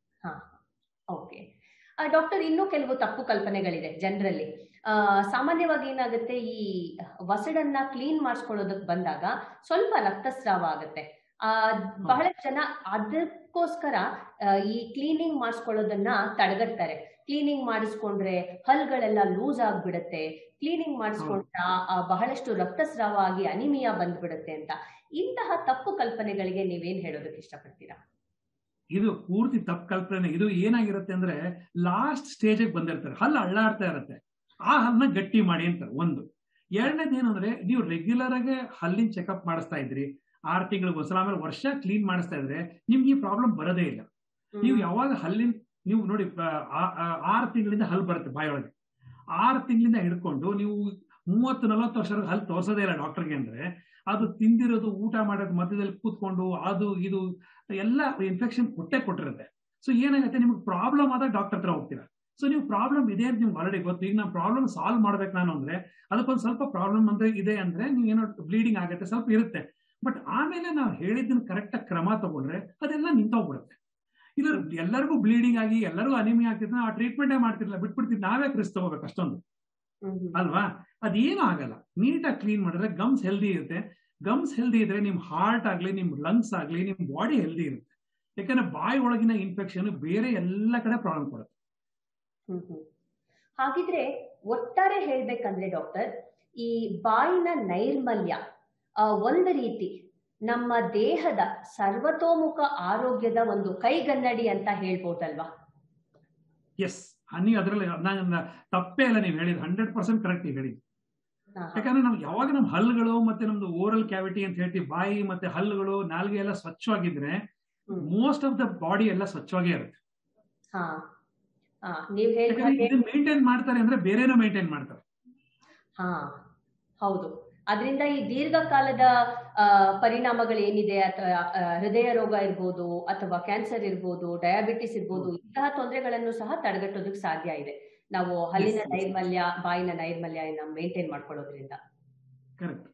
ಓಕೆ ಡಾಕ್ಟರ್ ಇನ್ನೂ ಕೆಲವು ತಪ್ಪು ಕಲ್ಪನೆಗಳಿದೆ ಜನರಲ್ಲಿ ಸಾಮಾನ್ಯವಾಗಿ ಏನಾಗುತ್ತೆ ಈ ವಸಡನ್ನ ಕ್ಲೀನ್ ಮಾಡಿಸ್ಕೊಳ್ಳೋದಕ್ಕೆ ಬಂದಾಗ ಸ್ವಲ್ಪ ರಕ್ತಸ್ರಾವ ಆಗುತ್ತೆ ಆ ಬಹಳಷ್ಟು ಜನ ಅದಕ್ಕೋಸ್ಕರ ಆ, ಈ ಕ್ಲೀನಿಂಗ್ ಮಾಡಿಸ್ಕೊಳ್ಳೋದನ್ನ ತಡೆಗಟ್ತಾರೆ ಕ್ಲೀನಿಂಗ್ ಮಾಡಿಸ್ಕೊಂಡ್ರೆ ಹಲ್ಗಳೆಲ್ಲ ಲೂಸ್ ಆಗ್ಬಿಡುತ್ತೆ ಕ್ಲೀನಿಂಗ್ ಮಾಡಿಸ್ಕೊಂಡ್ರೆ ಆ- ಆ ಬಹಳಷ್ಟು ರಕ್ತಸ್ರಾವ ಆಗಿ ಅನಿಮಿಯಾ ಬಂದ್ಬಿಡುತ್ತೆ ಅಂತ ಇಂತಹ ತಪ್ಪು ಕಲ್ಪನೆಗಳಿಗೆ ನೀವೇನ್ ಹೇಳೋದಕ್ಕೆ ಇಷ್ಟಪಡ್ತೀರಾ ಇದು ಪೂರ್ತಿ ತಪ್ಪು ಕಲ್ಪನೆ ಇದು ಏನಾಗಿರುತ್ತೆ ಅಂದ್ರೆ ಲಾಸ್ಟ್ ಸ್ಟೇಜಿಗೆ ಬಂದಿರ್ತಾರೆ ಹಲ್ಲು ಅಳ್ಳಾಡ್ತಾ ಇರುತ್ತೆ ಆ ಹಲ್ಲನ್ನ ಗಟ್ಟಿ ಮಾಡಿ ಅಂತ ಒಂದು ಎರಡನೇದು ಏನು ಅಂದ್ರೆ ನೀವು ರೆಗ್ಯುಲರ್ ಆಗಿ ಹಲ್ಲಿನ ಚೆಕಪ್ ಮಾಡಿಸ್ತಾ ಇದ್ರಿ ಆರು ತಿಂಗಳಿಗೆ ಒಂದ್ಸಲ ಆಮೇಲೆ ವರ್ಷ ಕ್ಲೀನ್ ಮಾಡಿಸ್ತಾ ಇದ್ರೆ ನಿಮ್ಗೆ ಈ ಪ್ರಾಬ್ಲಮ್ ಬರೋದೇ ಇಲ್ಲ ನೀವು ಯಾವಾಗ ಹಲ್ಲಿನ ನೀವು ನೋಡಿ ಆರು ತಿಂಗಳಿಂದ ಹಲ್ಲು ಬರುತ್ತೆ ಬಾಯೊಳಗೆ ಆರು ತಿಂಗಳಿಂದ ಹಿಡ್ಕೊಂಡು ನೀವು ಮೂವತ್ತು ನಲವತ್ತು ವರ್ಷದ ಹಲ್ಲು ತೋರ್ಸೋದೇ ಇಲ್ಲ ಡಾಕ್ಟರ್ಗೆ ಅಂದ್ರೆ ಅದು ತಿಂದಿರೋದು ಊಟ ಮಾಡೋದು ಮಧ್ಯದಲ್ಲಿ ಕೂತ್ಕೊಂಡು ಅದು ಇದು ಎಲ್ಲ ಇನ್ಫೆಕ್ಷನ್ ಕೊಟ್ಟೆ ಕೊಟ್ಟಿರುತ್ತೆ ಸೊ ಏನಾಗುತ್ತೆ ನಿಮ್ಗೆ ಪ್ರಾಬ್ಲಮ್ ಆದಾಗ ಡಾಕ್ಟರ್ ಹತ್ರ ಹೋಗ್ತೀರಾ ಸೊ ನೀವು ಪ್ರಾಬ್ಲಮ್ ಇದೆ ಅಂತ ನಿಮ್ಗೆ ಆಲ್ರೆಡಿ ಗೊತ್ತು ಈಗ ನಾನು ಪ್ರಾಬ್ಲಮ್ ಸಾಲ್ವ್ ಮಾಡ್ಬೇಕು ನಾನು ಅಂದ್ರೆ ಅದಕ್ಕೊಂದು ಸ್ವಲ್ಪ ಪ್ರಾಬ್ಲಮ್ ಅಂದ್ರೆ ಇದೆ ಅಂದ್ರೆ ನೀವು ಏನೋ ಬ್ಲೀಡಿಂಗ್ ಆಗುತ್ತೆ ಸ್ವಲ್ಪ ಇರುತ್ತೆ ಬಟ್ ಆಮೇಲೆ ನಾವು ಹೇಳಿದ್ದನ್ನ ಕರೆಕ್ಟ್ ಆಗಿ ಕ್ರಮ ತಗೊಂಡ್ರೆ ಅದೆಲ್ಲ ನಿಂತೋಗ್ಬಿಡುತ್ತೆ ಇದು ಎಲ್ಲರಿಗೂ ಬ್ಲೀಡಿಂಗ್ ಆಗಿ ಎಲ್ಲರಿಗೂ ಅನಿಮಿಯಾ ಆಗ್ತಿದ್ರೆ ಆ ಟ್ರೀಟ್ಮೆಂಟೇ ಮಾಡ್ತಿರ್ಲಿಲ್ಲ ಬಿಟ್ಬಿಡ್ತೀವಿ ನಾವೇ ಕ್ರಿಸ್ ತಗೋಬೇಕು ಅಷ್ಟೊಂದು ಹ್ಮ್ ಹ್ಮ್. ಅಲ್ವಾ ಅದೇನು ಆಗಲ್ಲ ನೀಟಾಗಿ ಕ್ಲೀನ್ ಮಾಡಿದ್ರೆ ಗಮ್ಸ್ ಹೆಲ್ದಿ ಇರುತ್ತೆ ಗಮ್ಸ್ ಹೆಲ್ದಿ ಇದ್ರೆ ನಿಮ್ ಹಾರ್ಟ್ ಆಗ್ಲಿ ನಿಮ್ ಲಂಗ್ಸ್ ಆಗ್ಲಿ ನಿಮ್ ಬಾಡಿ ಹೆಲ್ದಿ ಇರುತ್ತೆ ಯಾಕಂದ್ರೆ ಬಾಯಿ ಒಳಗಿನ ಇನ್ಫೆಕ್ಷನ್ ಬೇರೆ ಎಲ್ಲ ಕಡೆ ಪ್ರಾಬ್ಲಮ್ ಕೊಡುತ್ತೆ ಹ್ಮ್ ಹ್ಮ್. ಹಾಗಿದ್ರೆ ಒಟ್ಟಾರೆ ಹೇಳ್ಬೇಕಂದ್ರೆ ಡಾಕ್ಟರ್ ಈ ಬಾಯಿನ ನೈರ್ಮಲ್ಯ ಆ, ಒಂದು ರೀತಿ ನಮ್ಮ ದೇಹದ ಸರ್ವತೋಮುಖ ಆರೋಗ್ಯದ ಒಂದು ಕೈಗನ್ನಡಿ ಅಂತ ಹೇಳ್ಬೋದಲ್ವಾ ಎಸ್ ನೀವು ಅದರಲ್ಲಿ ನಾನು ತಪ್ಪೇ ಇಲ್ಲ ನೀವು ಹೇಳಿದ್ ಹಂಡ್ರೆಡ್ ಪರ್ಸೆಂಟ್ ಕರೆಕ್ಟ್ ಹೇಳಿ ಹಾ, ಹಾ. ಯಾಕಂದ್ರೆ ನಾವು ಯಾವಾಗ ನಮ್ಮ ಹಲ್ಲುಗಳು ಮತ್ತೆ ನಮ್ದು ಓರಲ್ ಕ್ಯಾವಿಟಿ ಅಂತ ಹೇಳ್ತೀವಿ ಬಾಯಿ ಮತ್ತೆ ಹಲ್ಲುಗಳು ನಾಲ್ಗೆ ಎಲ್ಲ ಸ್ವಚ್ಛವಾಗಿದ್ರೆ ಹ್ಮ್. ಮೋಸ್ಟ್ ಆಫ್ ದ ಬಾಡಿ ಎಲ್ಲ ಸ್ವಚ್ಛವಾಗೇ ಇರುತ್ತೆ ಹಾ ಹಾ ನೀವ್ ಹೇಳಿದ ಯಾಕಂದ್ರೆ ಹಾಗೆ ಇದನ್ನ ಮೇಂಟೈನ್ ಮಾಡ್ತಾರೆ ಅಂದ್ರೆ ಬೇರೆನೂ ಮೇಂಟೈನ್ ಮಾಡ್ತಾರೆ ಹಾ ಹೌದು ಅದರಿಂದ ಈ ದೀರ್ಘಕಾಲದ ಆ, ಪರಿಣಾಮಗಳೇನಿದೆ ಅಥವಾ ಆ, ಹೃದಯ ರೋಗ ಇರ್ಬೋದು ಅಥವಾ ಕ್ಯಾನ್ಸರ್ ಇರ್ಬೋದು ಡಯಾಬಿಟಿಸ್ ಇರ್ಬೋದು ಇಂತಹ ತೊಂದರೆಗಳನ್ನು ಸಹ ತಡೆಗಟ್ಟೋದಕ್ಕೆ ಸಾಧ್ಯ ಇದೆ ನಾವು ಹಲ್ಲಿನ Yes, yes. ನೈರ್ಮಲ್ಯ ಬಾಯಿನ ನೈರ್ಮಲ್ಯ ಮೇಂಟೈನ್ ಮಾಡ್ಕೊಳ್ಳೋದ್ರಿಂದ ಕರೆಕ್ಟ್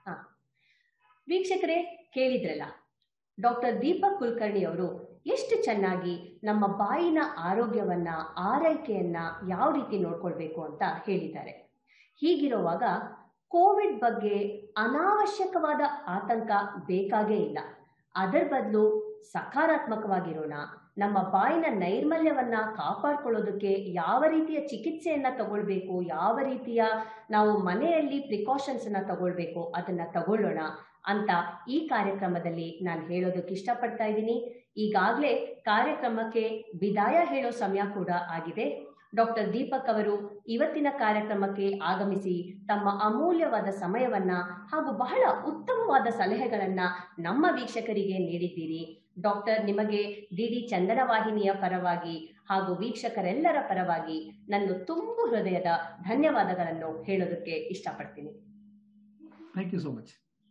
ವೀಕ್ಷಕರೇ ಕೇಳಿದ್ರಲ್ಲ ಡಾಕ್ಟರ್ ದೀಪಕ್ ಕುಲಕರ್ಣಿ ಅವರು ಎಷ್ಟು ಚೆನ್ನಾಗಿ ನಮ್ಮ ಬಾಯಿನ ಆರೋಗ್ಯವನ್ನ ಆರೈಕೆಯನ್ನ ಯಾವ ರೀತಿ ನೋಡ್ಕೊಳ್ಬೇಕು ಅಂತ ಹೇಳಿದ್ದಾರೆ ಹೀಗಿರುವಾಗ ಕೋವಿಡ್ ಬಗ್ಗೆ ಅನಾವಶ್ಯಕವಾದ ಆತಂಕ ಬೇಕಾಗೇ ಇಲ್ಲ ಅದರ ಬದಲು ಸಕಾರಾತ್ಮಕವಾಗಿರೋಣ ನಮ್ಮ ಬಾಯಿನ ನೈರ್ಮಲ್ಯವನ್ನ ಕಾಪಾಡ್ಕೊಳ್ಳೋದಕ್ಕೆ ಯಾವ ರೀತಿಯ ಚಿಕಿತ್ಸೆಯನ್ನ ತಗೊಳ್ಬೇಕು ಯಾವ ರೀತಿಯ ನಾವು ಮನೆಯಲ್ಲಿ ಪ್ರಿಕಾಷನ್ಸ್ ಅನ್ನ ತಗೊಳ್ಬೇಕು ಅದನ್ನ ತಗೊಳ್ಳೋಣ ಅಂತ ಈ ಕಾರ್ಯಕ್ರಮದಲ್ಲಿ ನಾನು ಹೇಳೋದಕ್ಕೆ ಇಷ್ಟಪಡ್ತಾ ಇದ್ದೀನಿ ಈಗಾಗಲೇ ಕಾರ್ಯಕ್ರಮಕ್ಕೆ ವಿದಾಯ ಹೇಳೋ ಸಮಯ ಕೂಡ ಆಗಿದೆ ಡಾಕ್ಟರ್ ದೀಪಕ್ ಅವರು ಇವತ್ತಿನ ಕಾರ್ಯಕ್ರಮಕ್ಕೆ ಆಗಮಿಸಿ ತಮ್ಮ ಅಮೂಲ್ಯವಾದ ಸಮಯವನ್ನ ಹಾಗೂ ಬಹಳ ಉತ್ತಮವಾದ ಸಲಹೆಗಳನ್ನ ನಮ್ಮ ವೀಕ್ಷಕರಿಗೆ ನೀಡಿದ್ದೀರಿ ಡಾಕ್ಟರ್ ನಿಮಗೆ ಡಿಡಿ ಚಂದನ ವಾಹಿನಿಯ ಪರವಾಗಿ ಹಾಗೂ ವೀಕ್ಷಕರೆಲ್ಲರ ಪರವಾಗಿ ನನ್ನ ತುಂಬು ಹೃದಯದ ಧನ್ಯವಾದಗಳನ್ನು ಹೇಳೋದಕ್ಕೆ ಇಷ್ಟಪಡ್ತೀನಿ ಥ್ಯಾಂಕ್ ಯು ಸೋ ಮಚ್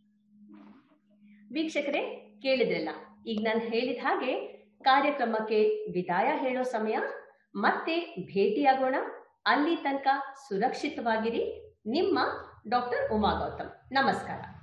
ವೀಕ್ಷಕರೇ ಕೇಳಿದ್ರಲ್ಲ ಈಗ ನಾನು ಹೇಳಿದ ಹಾಗೆ ಕಾರ್ಯಕ್ರಮಕ್ಕೆ ವಿದಾಯ ಹೇಳೋ ಸಮಯ ಮತ್ತೆ ಭೇಟಿಯಾಗೋಣ ಅಲ್ಲಿ ತನಕ ಸುರಕ್ಷಿತವಾಗಿರಿ ನಿಮ್ಮ ಡಾಕ್ಟರ್ ಉಮಾ ಗೌತಮ್ ನಮಸ್ಕಾರ